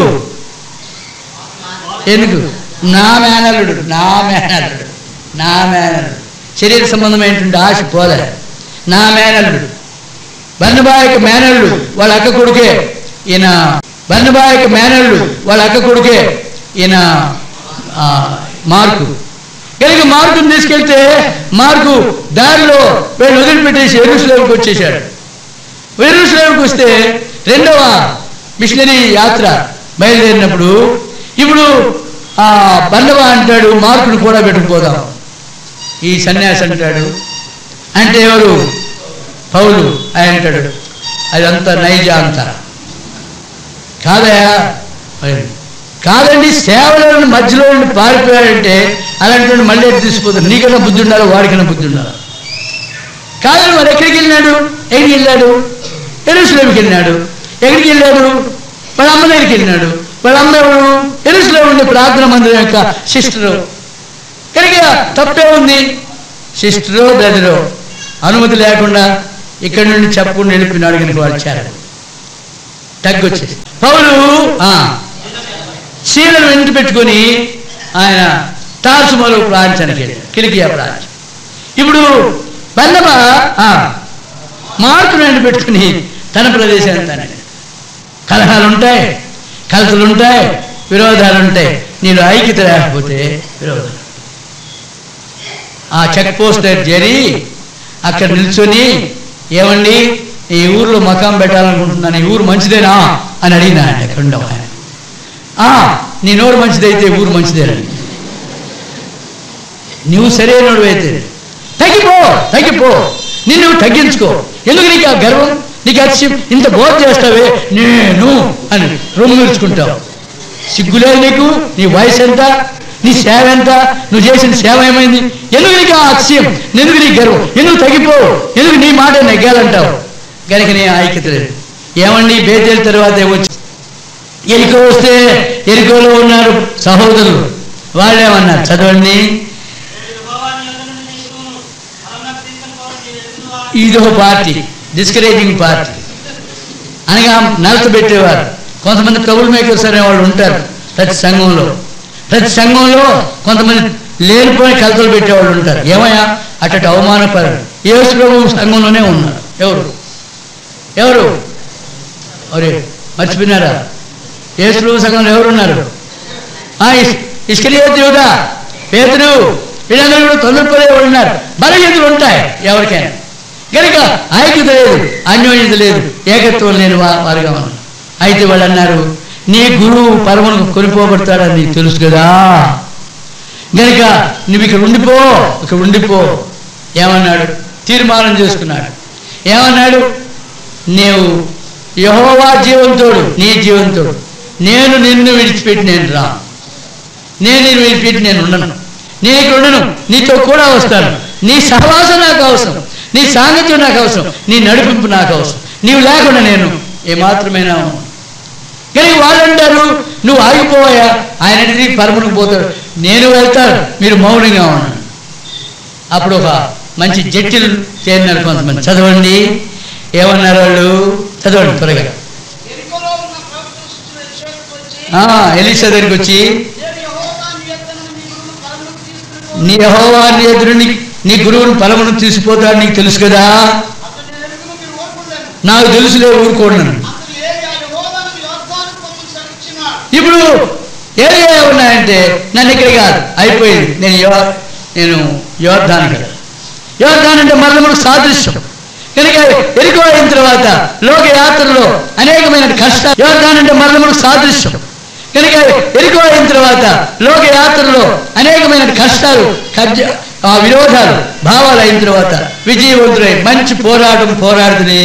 ఎందుకు నా మేనల్లుడు నా మేనల్లుడు నా మేనల్లుడు శరీర సంబంధమైనటువంటి ఆశ పోలే నా మేనల్లుడు బర్ణబా యొక్క మేనల్లుడు వాళ్ళ అక్క కొడుకే ఈయన బర్ణబా యొక్క మేనల్లుడు వాళ్ళ అక్క కొడుకే ఈయన ఆ, మార్కు కనుక మార్కుని తీసుకెళ్తే మార్కు దారిలో వీళ్ళు వదిలిపెట్టేసి ఎరుసలేంకి వచ్చేసాడు ఎరుసలేంకి వస్తే రెండవ మిషనరీ యాత్ర బయలుదేరినప్పుడు ఇప్పుడు ఆ బర్ణబ అంటాడు మార్కుని కూడా పెట్టుకుపోదాం ఈ సన్యాసి అంటాడు అంటే ఎవరు పౌలు ఆయన అంటాడు అదంతా నైజ అంతా కాదయా మరి కాదండి సేవలను మధ్యలో నుండి పారిపోయాడంటే అలాంటి వాడిని మళ్ళీ ఎటు తీసుకుపోతాడు నీకన్నా బుద్ధి ఉండాలి వాడికన్నా బుద్ధి ఉండాలి కాదని మరి ఎక్కడికి వెళ్ళినాడు ఎక్కడికి వెళ్ళాడు ఎరుసలేమికి వెళ్ళినాడు ఎక్కడికి వెళ్ళాడు వాళ్ళ అమ్మ దగ్గరికి వెళ్ళినాడు వాళ్ళ అమ్మ ఎవరు ఎరుసలేం ఉండే ప్రార్థన మందిరం యొక్క సిస్టరు కనుక తప్పే ఉంది సిస్టరో బ్రదరో అనుమతి లేకుండా ఇక్కడి నుండి చెప్పకుండా వెళ్ళిపోయినాడు కనుక వాడు వచ్చారు తగ్గొచ్చేసి పౌలు ఆ, శీలను వెంట పెట్టుకొని ఆయన తాసుమలు ప్రాంతానికి వెళ్ళాడు కిలికియా ప్రాంతం ఇప్పుడు బల్లమ మార్పును వెంట పెట్టుకుని తన ప్రదేశాన్ని తన కలహాలు ఉంటాయి కలతలు ఉంటాయి విరోధాలు ఉంటాయి నేను ఐక్యత లేకపోతే విరోధం ఆ చెక్ పోస్ట్ దగ్గర చేరి అక్కడ నిల్చొని ఏమండి ఈ ఊర్లో మకాం పెట్టాలనుకుంటున్నాను ఈ ఊరు మంచిదేనా అని అడిగినా అండి అక్కడ ఉండవు ఆయన "ఆ, నీ నోరు మంచిదైతే ఊరు మంచిదేనండి నువ్వు సరైనడు అయితే తగ్గిపో తగ్గిపో నిన్ను తగ్గించుకో ఎందుకు నీకు ఆ గర్వం నీకు అతిశయం ఇంత బోధ చేస్తావే నేను అని రొమ్మిర్చుకుంటావు సిగ్గులేదు నీకు నీ వయసు ఎంత నీ సేవ ఎంత నువ్వు చేసిన సేవ ఏమైంది ఎందుకు నీకు ఆ అతిశయం ఎందుకు నీ గర్వం ఎందుకు తగ్గిపో ఎందుకు నీ మాట నెగ్గాలంటావు కనుక నీ ఐక్యత లేదు ఏమండి బేతేల తర్వాత ఏమొచ్చి ఎరికో వస్తే ఎరికోలో ఉన్నారు సహోదరులు వాళ్ళేమన్నారు చదవండి యెహోవాని యొద్ద నుండి నీకును పరలోకం తీసుకొని పోవడం నీ ఎరుగును వాడు. ఇదో పార్టీ డిస్కరేజింగ్ పార్టీ అనగా నలత పెట్టేవారు కొంతమంది ట్రబుల్ మేకర్స్ అనేవాళ్ళు ఉంటారు ప్రతి సంఘంలో ప్రతి సంఘంలో కొంతమంది లేనిపోయిన కలతలు పెట్టేవాళ్ళు ఉంటారు ఏమయ్యా అటు అవమానపరు యేసు ప్రభు సంఘంలోనే ఉన్నారు ఎవరు ఎవరు అరే మర్చిపోయినారా యేసు ప్రభు సంఘంలో ఎవరున్నారు ఆ ఇస్- ఇస్కరియోతు యూదా పేతురు వీళ్ళందరూ కూడా తొందరపడే ఉన్నారు బలహీనతలు ఉంటాయి ఎవరికైనా కనుక ఐక్యత లేదు అన్యోన్యత లేదు ఏకత్వం లేని వా- వారుగా ఉన్నారు అయితే వాళ్ళు అన్నారు నీ గురువు పరమను కొనిపోబడతాడని నీకు తెలుసు కదా గనుక నువ్వు ఇక్కడ ఉండిపో ఇక్కడ ఉండిపో ఏమన్నాడు తీర్మానం చేసుకున్నాడు ఏమన్నాడు నీవు యహోవా జీవంతోడు నీ జీవంతోడు నేను నిన్ను విడిచిపెట్టి నేను రా నేను నిన్ను విడిచిపెట్టి నేను ఉండను నేను ఇక్కడ ఉండను నీతో కూడా వస్తాను నీ సహవాసం నాకు అవసరం నీ సాంగత్యం నాకు అవసరం నీ నడిపింపు నాకు అవసరం నీవు లేకుండా నేను ఏమాత్రమైనా ఉండను. కానీ వాళ్ళు అంటారు నువ్వు ఆగిపోయా ఆయన తిరిగి పరమునకు పోతాడు నేను వెళ్తాను మీరు మౌనంగా ఉన్నాను అప్పుడు ఒక మంచి జట్టిలు చేరినారు కొంతమంది చదవండి ఏమన్నారు వాళ్ళు చదవండి త్వరగా ఎరికోలో ఉన్న ప్రభుత్వ శిష్యులు ఎలిషాకు వచ్చి ఆ, ఎలీషా దగ్గరికి వచ్చి నేను యెహోవా నీ యొద్ద నుండి నీ గురువును పరలోకం తీసుకుని నీ యెహోవాని ఎదురుని నీ గురువుని పలమును తీసుకుపోతాడు నీకు తెలుసు కదా అతని ఎరుగును మీరు ఓర్పులేను నాకు తెలుసులే ఊరుకోండి అతను ఏ యెహోవాను యోర్దాను పొమ్ము సెలవిచ్చినాడు ఇప్పుడు ఏరియా ఉన్నాయంటే నన్ను ఇక్కడ కాదు అయిపోయింది నేను యో నేను యోర్ధాన్ కదా యోర్ధాన్ అంటే మరల మనకు సాదృశ్యం కనుక ఎరుకో అయిన తర్వాత లోక యాత్రలో అనేకమైన కష్టాలు యోర్ధాన్ అంటే మరల మనకు సాదృశ్యం కనుక ఎరుకో అయిన తర్వాత లోక యాత్రలో అనేకమైన కష్టాలు కబ్జ ఆ విరోధాలు భావాలు అయిన తర్వాత విజయవంతులై మంచి పోరాటం పోరాడుతుంది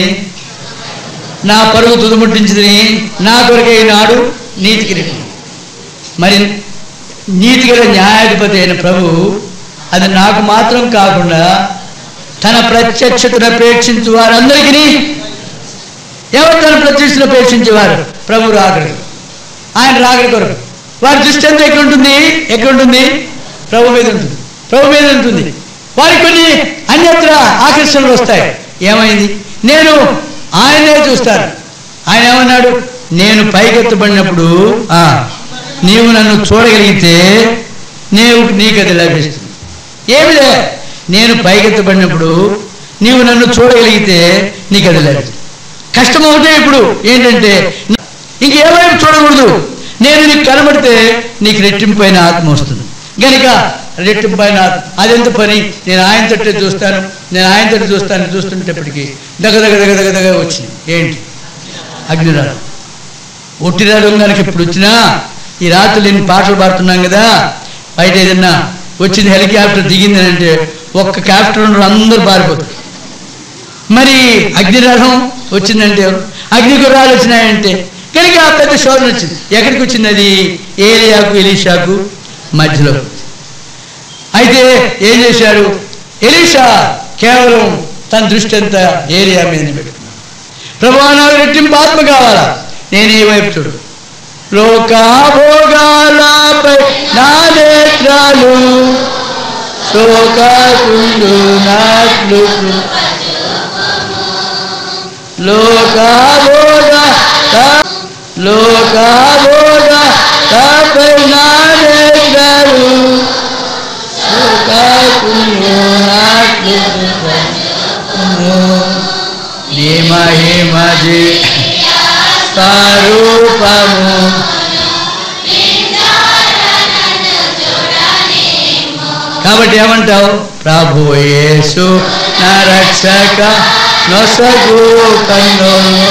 నా పరుగు తుదుముట్టించింది నా కొరకై నాడు నీతికి కిరీటం. మరి నీతిగల న్యాయాధిపతి అయిన ప్రభు అది నాకు మాత్రం కాకుండా తన ప్రత్యక్షతను అపేక్షించు వారందరికీ ఎవరు తన ప్రత్యక్షతను అపేక్షించేవారు ప్రభు రాకడి ఆయన రాకడి కొరకు వారి దృష్టి అంతా ఎక్కడ ఉంటుంది ఎక్కడ ఉంటుంది ప్రభు మీద ఉంటుంది ప్రభు మీద ఉంటుంది వారికి కొన్ని అన్యత్ర ఆకర్షణలు వస్తాయి ఏమైంది నేను ఆయనే చూస్తారు ఆయన ఏమన్నాడు నేను పైకెత్తబడినప్పుడు ఆ, నీవు నన్ను చూడగలిగితే నీవు నీకు అది లభిస్తుంది ఏమిలే నేను పైకెత్తబడినప్పుడు నీవు నన్ను చూడగలిగితే నీకు అది లభిస్తుంది కష్టం ఒకటే ఇప్పుడు ఏంటంటే ఇంకేమైపు చూడకూడదు నేను నీకు కనబడితే నీకు రెట్టింపైన ఆత్మ వస్తుంది గనుక రెట్టింపైన ఆత్మ అదెంత పని నేను ఆయన తట్టే చూస్తాను నేను ఆయన తట్టు చూస్తాను చూస్తుంటప్పటికి దగ దగ దగ దగ దగ వచ్చింది ఏంటి అగ్నిరాడు ఒట్టిరాడు కనుక ఇప్పుడు వచ్చినా ఈ రాత్రి నేను పాటలు పాడుతున్నాం కదా బయట ఏదన్నా వచ్చింది హెలికాప్టర్ దిగింది అని అంటే ఒక్క క్యాప్టర్ అందరూ పారిపోతారు మరి అగ్నిరథం వచ్చిందంటే ఎవరు? అగ్ని గుర్రాలు వచ్చినాయంటే కనుక ఆ పెద్ద శోధన వచ్చింది ఎక్కడికి వచ్చింది అది ఏలియాకు ఎలీషాకు మధ్యలో అయితే ఏం చేశాడు ఎలీషా కేవలం తన దృష్టి అంతా ఏరియా మీద పెట్టుకున్నాడు ప్రభా నాకు రెట్టింపు ఆత్మ కావాలా నేను ఈ వైపు చూడు లోకాభోగాలపై నా నేత్రాలు శోకాకుండు నాట్లు లోకాభోగ లోకాభోగ తపై నా నేత్రాలు శోకాకుండు నాట్లు నీ మహిమజి స్వరూపము కాబట్టి ఏమంటావు ప్రభు యేసు నా రక్షక నొసగు కన్ను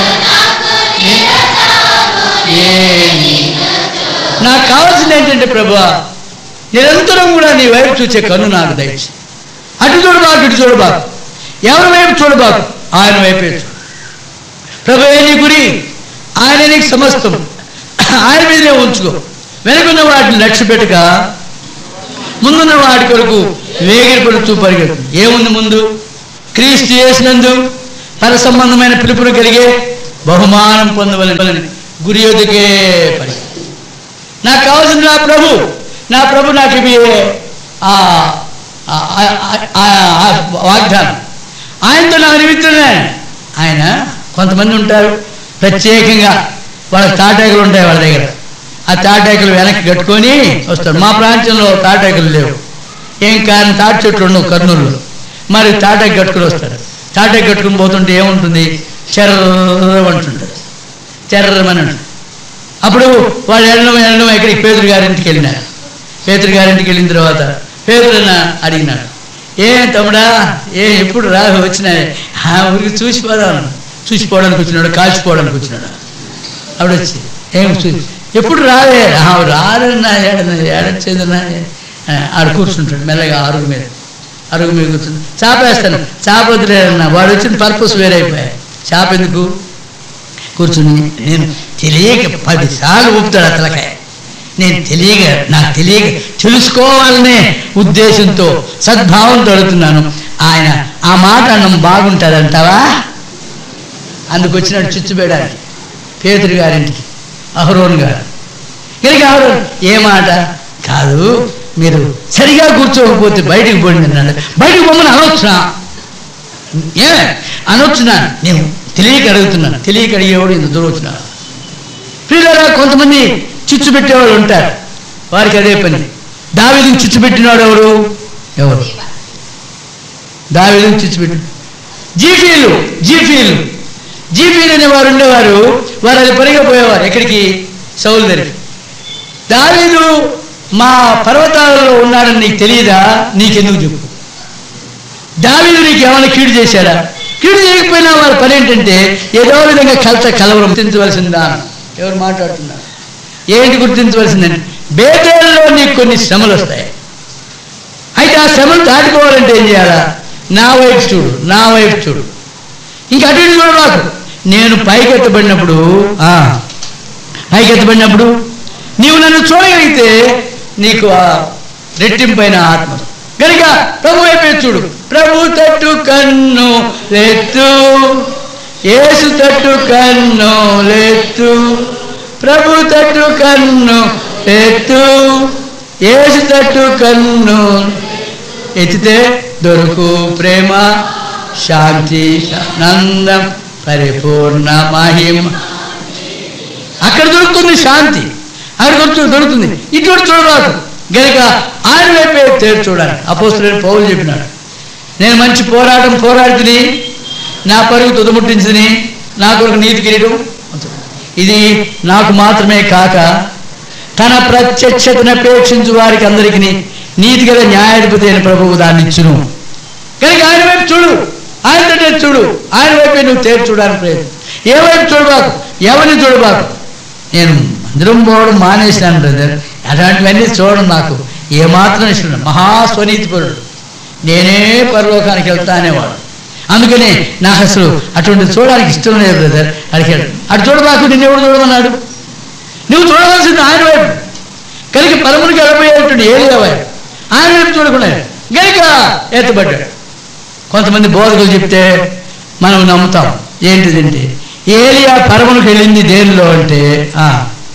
నాకు కావాల్సింది ఏంటంటే ప్రభా నిరంతరం కూడా నీ వైపు చూసే కన్ను నాకు దయచి అటు చూడబాకు ఇటు చూడబాకు ఎవరి వైపు చూడబాకు ఆయన వైపే చూడు ప్రభువే నీ గురి ఆయన నీకు సమస్తం ఆయన మీదనే ఉంచుకో వెనుకున్న వాటిని లక్ష్య పెట్టక ముందున్న వాటి కొరకు వేగిరి పడుతూ పరిగెత్తు ఏముంది ముందు క్రీస్తు చేసినందు పర సంబంధమైన పిలుపును కలిగే బహుమానం పొందవలని గురి యొద్దకే పరిగెత్తు నాకు కావాల్సింది నా ప్రభు నా ప్రభు నాకు ఇవి ఆ ఆ- ఆ- ఆ- ఆ వాగ్దానం ఆయనతో నాకు నిమిత్తమే ఆయన కొంతమంది ఉంటారు ప్రత్యేకంగా వాళ్ళ తాటాకులు ఉంటాయి వాళ్ళ దగ్గర ఆ తాటాకులు వెనక్కి కట్టుకొని వస్తారు మా ప్రాంతంలో తాటాకులు లేవు ఏం కారణం తాటి చెట్లు ఉండవు కర్నూలులో మరి తాటాకు కట్టుకుని వస్తారు తాటాకు కట్టుకుని పోతుంటే ఏముంటుంది చెర్రమంటుంటుంది చెర్రమని ఉంటుంది అప్పుడు వాళ్ళు వెళ్ళడం వెళ్ళడం ఎక్కడికి పేదరు గారింటికి వెళ్ళినారు పేదరు గారింటికి వెళ్ళిన తర్వాత పేదరన్న అడిగినాడు ఏ తమ్ముడా ఏ ఎప్పుడు రా వచ్చినాయి ఆ ఊరికి చూసిపోదాం చూసిపోవడానికి వచ్చినాడు కాల్చిపోవడానికి వచ్చినాడు ఆవిడ వచ్చి ఏం చూసి ఎప్పుడు రాలే ఆ, రాడన్నా ఏడన్నా ఏడొచ్చేదన్నా ఆడ కూర్చుంటాడు మెల్లగా అరుగు మీద అరుగు మీద కూర్చుని చాపేస్తాను చాప వదిలేదన్నా వాడు వచ్చిన పర్పస్ వేరైపోయాయి చాప ఎందుకు కూర్చుని నేను తెలియక పదిసార్లు ఊపుతాడు అతలకాయ నేను తెలియక నాకు తెలియక తెలుసుకోవాలనే ఉద్దేశంతో సద్భావంతో అడుగుతున్నాను ఆయన ఆ మాట అన్నం బాగుంటుందంటావా అందుకు వచ్చినాడు చుచ్చుబేడానికి పేదరి గారింటికి అహరోన్ గారు కనుక అహరోన్ ఏ మాట కాదు మీరు సరిగా కూర్చోకపోతే బయటికి పోండి అన్నాడు బయటికి పోమని అనొచ్చునా ఏ అనొచ్చునా నేను తెలియక అడుగుతున్నాను తెలియక అడిగేవాడు ఇంత దూరం వచ్చినా ప్రియులారా కొంతమంది చిచ్చు పెట్టేవాళ్ళు ఉంటారు వారికి అదే పని దావిదిని చిచ్చు పెట్టినాడు ఎవరు ఎవరు దావిదిని చిచ్చు పెట్టి జీఫీలు జీఫీలు జీఫీలు అనే వారు ఉండేవారు వారు అది పనిగా పోయేవారు ఎక్కడికి సౌలు దగ్గరికి దావీదు మా పర్వతాలలో ఉన్నాడని నీకు తెలియదా నీకెందుకు చెప్పు దావీదు నీకు ఏమైనా కీడు చేశాడా కీడు చేయకపోయినా వారి పని ఏంటంటే ఏదో విధంగా కలత కలవరం గుర్తించవలసిందా ఎవరు మాట్లాడుతున్నారు ఏంటి గుర్తించవలసిందని బేటేల్లో నీకు కొన్ని శ్రమలు వస్తాయి అయితే ఆ శ్రమలు దాటిపోవాలంటే ఏం చేయాలా నా వైపు చూడు నా వైపు చూడు ఇంకా అటు ఇటు చూడబాకు నేను పైకెత్తబడినప్పుడు ఆ, పైకెత్తబడినప్పుడు నీవు నన్ను చూడగలిగితే నీకు ఆ రెట్టింపైన ఆత్మ కనుక ప్రభు వైపే చూడు ప్రభు తట్టు కన్ను లెత్తు ఏసు తట్టు కన్ను లెత్తు ప్రభు తట్టు కన్ను ఎత్తు ఏసు తట్టు కన్ను ఎత్తితే దొరుకు ప్రేమ శాంతి నందం పరిపూర్ణ మహిమ అక్కడ దొరుకుతుంది శాంతి అక్కడ దొరుకుతుంది దొరుకుతుంది ఇటువంటి చూడరాదు గనుక ఆయన వైపే తేరు చూడాలి అపోస్తులైన పౌలు చెప్పినాడు నేను మంచి పోరాటం పోరాడుతుని నా పరుగు తుదముట్టించుని నా కొరకు నీతి కిరీటం ఇది నాకు మాత్రమే కాక తన ప్రత్యక్షతను అపేక్షించు వారికి అందరికి నీతి గల న్యాయాధిపతి అయిన ప్రభువు దాన్ని ఇచ్చును కనుక ఆయన వైపు చూడు ఆయన దగ్గర చూడు ఆయన వైపే నువ్వు తేరు చూడడానికి ప్రయత్నం ఏ వైపు చూడబాకు ఎవరిని చూడబాకు నేను మందిరం పోవడం మానేసినాను బ్రదర్ అటువంటివన్నీ చూడడం నాకు ఏమాత్రం ఇష్టం లేదు. మహా స్వనీతిపరుడు నేనే పరలోకానికి వెళ్తా అనేవాడు అందుకని నాకు అసలు అటువంటి చూడడానికి ఇష్టం లేదు బ్రదర్ అడిగాడు అటు చూడబాకు నిన్ను ఎవడు చూడమన్నాడు నువ్వు చూడవలసింది ఆయన వైపు కనుక పరమునికి వెళ్ళబోయేటువంటి ఏరియా వైపు ఆయన వైపు చూడకుండా గనుక ఎత్తబడ్డాడు కొంతమంది బోధకులు చెప్తే మనం నమ్ముతాం ఏంటిదంటే ఏలియా పరమునికి వెళ్ళింది దేనిలో అంటే ఆ,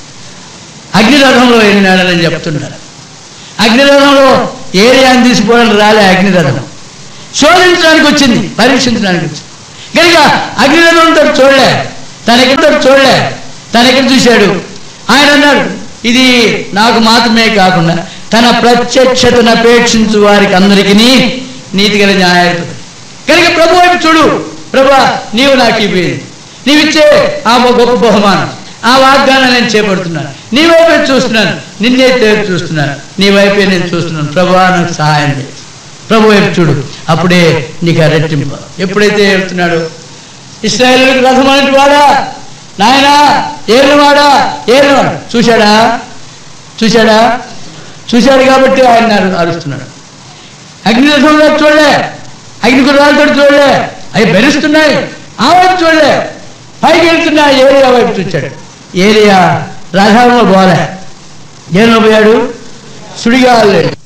అగ్నిరథంలో వెళ్ళినాడని చెప్తున్నారు అగ్నిరథంలో ఏలియాని తీసిపోవడానికి రాలే అగ్నిరథం శోధించడానికి వచ్చింది పరీక్షించడానికి వచ్చింది కనుక అగ్నిరథంతో చూడలే తన ఎక్కడ చూడలే తన ఎక్కడ చూశాడు ఆయన అన్నాడు ఇది నాకు మాత్రమే కాకుండా తన ప్రత్యక్షతను అపేక్షించు వారికి అందరికీ నీతి గల న్యాయాధిపతి కనుక ప్రభు వైపు చూడు ప్రభా నీవు నాకు ఇవ్వేది నీవిచ్చే ఆ గొప్ప బహుమానం ఆ వాగ్దానం నేను చేపడుతున్నాను నీ వైపే చూస్తున్నాను నిన్నే తేరు చూస్తున్నాను నీ వైపే నేను చూస్తున్నాను ప్రభా నాకు సహాయం చేయి ప్రభు వైపు చూడు అప్పుడే నీకు ఆ రెట్టింపు ఎప్పుడైతే వెళ్తున్నాడు ఇస్రాయేలులకు రథమైనటి వాడా నాయనా ఏలినవాడా ఏలినవాడు చూశాడా చూశాడా చూశాడు కాబట్టి ఆయన అరు- అరుస్తున్నాడు అగ్నిరథంలో చూడలే అగ్ని గుర్రాలతో చూడలే అవి బెరుస్తున్నాయి ఆ వైపు చూడలే పైకి వెళ్తున్నా ఏరియా వైపు చూచాడు ఏరియా రథంలో పోలే దేనిలో పోయాడు సుడిగాలు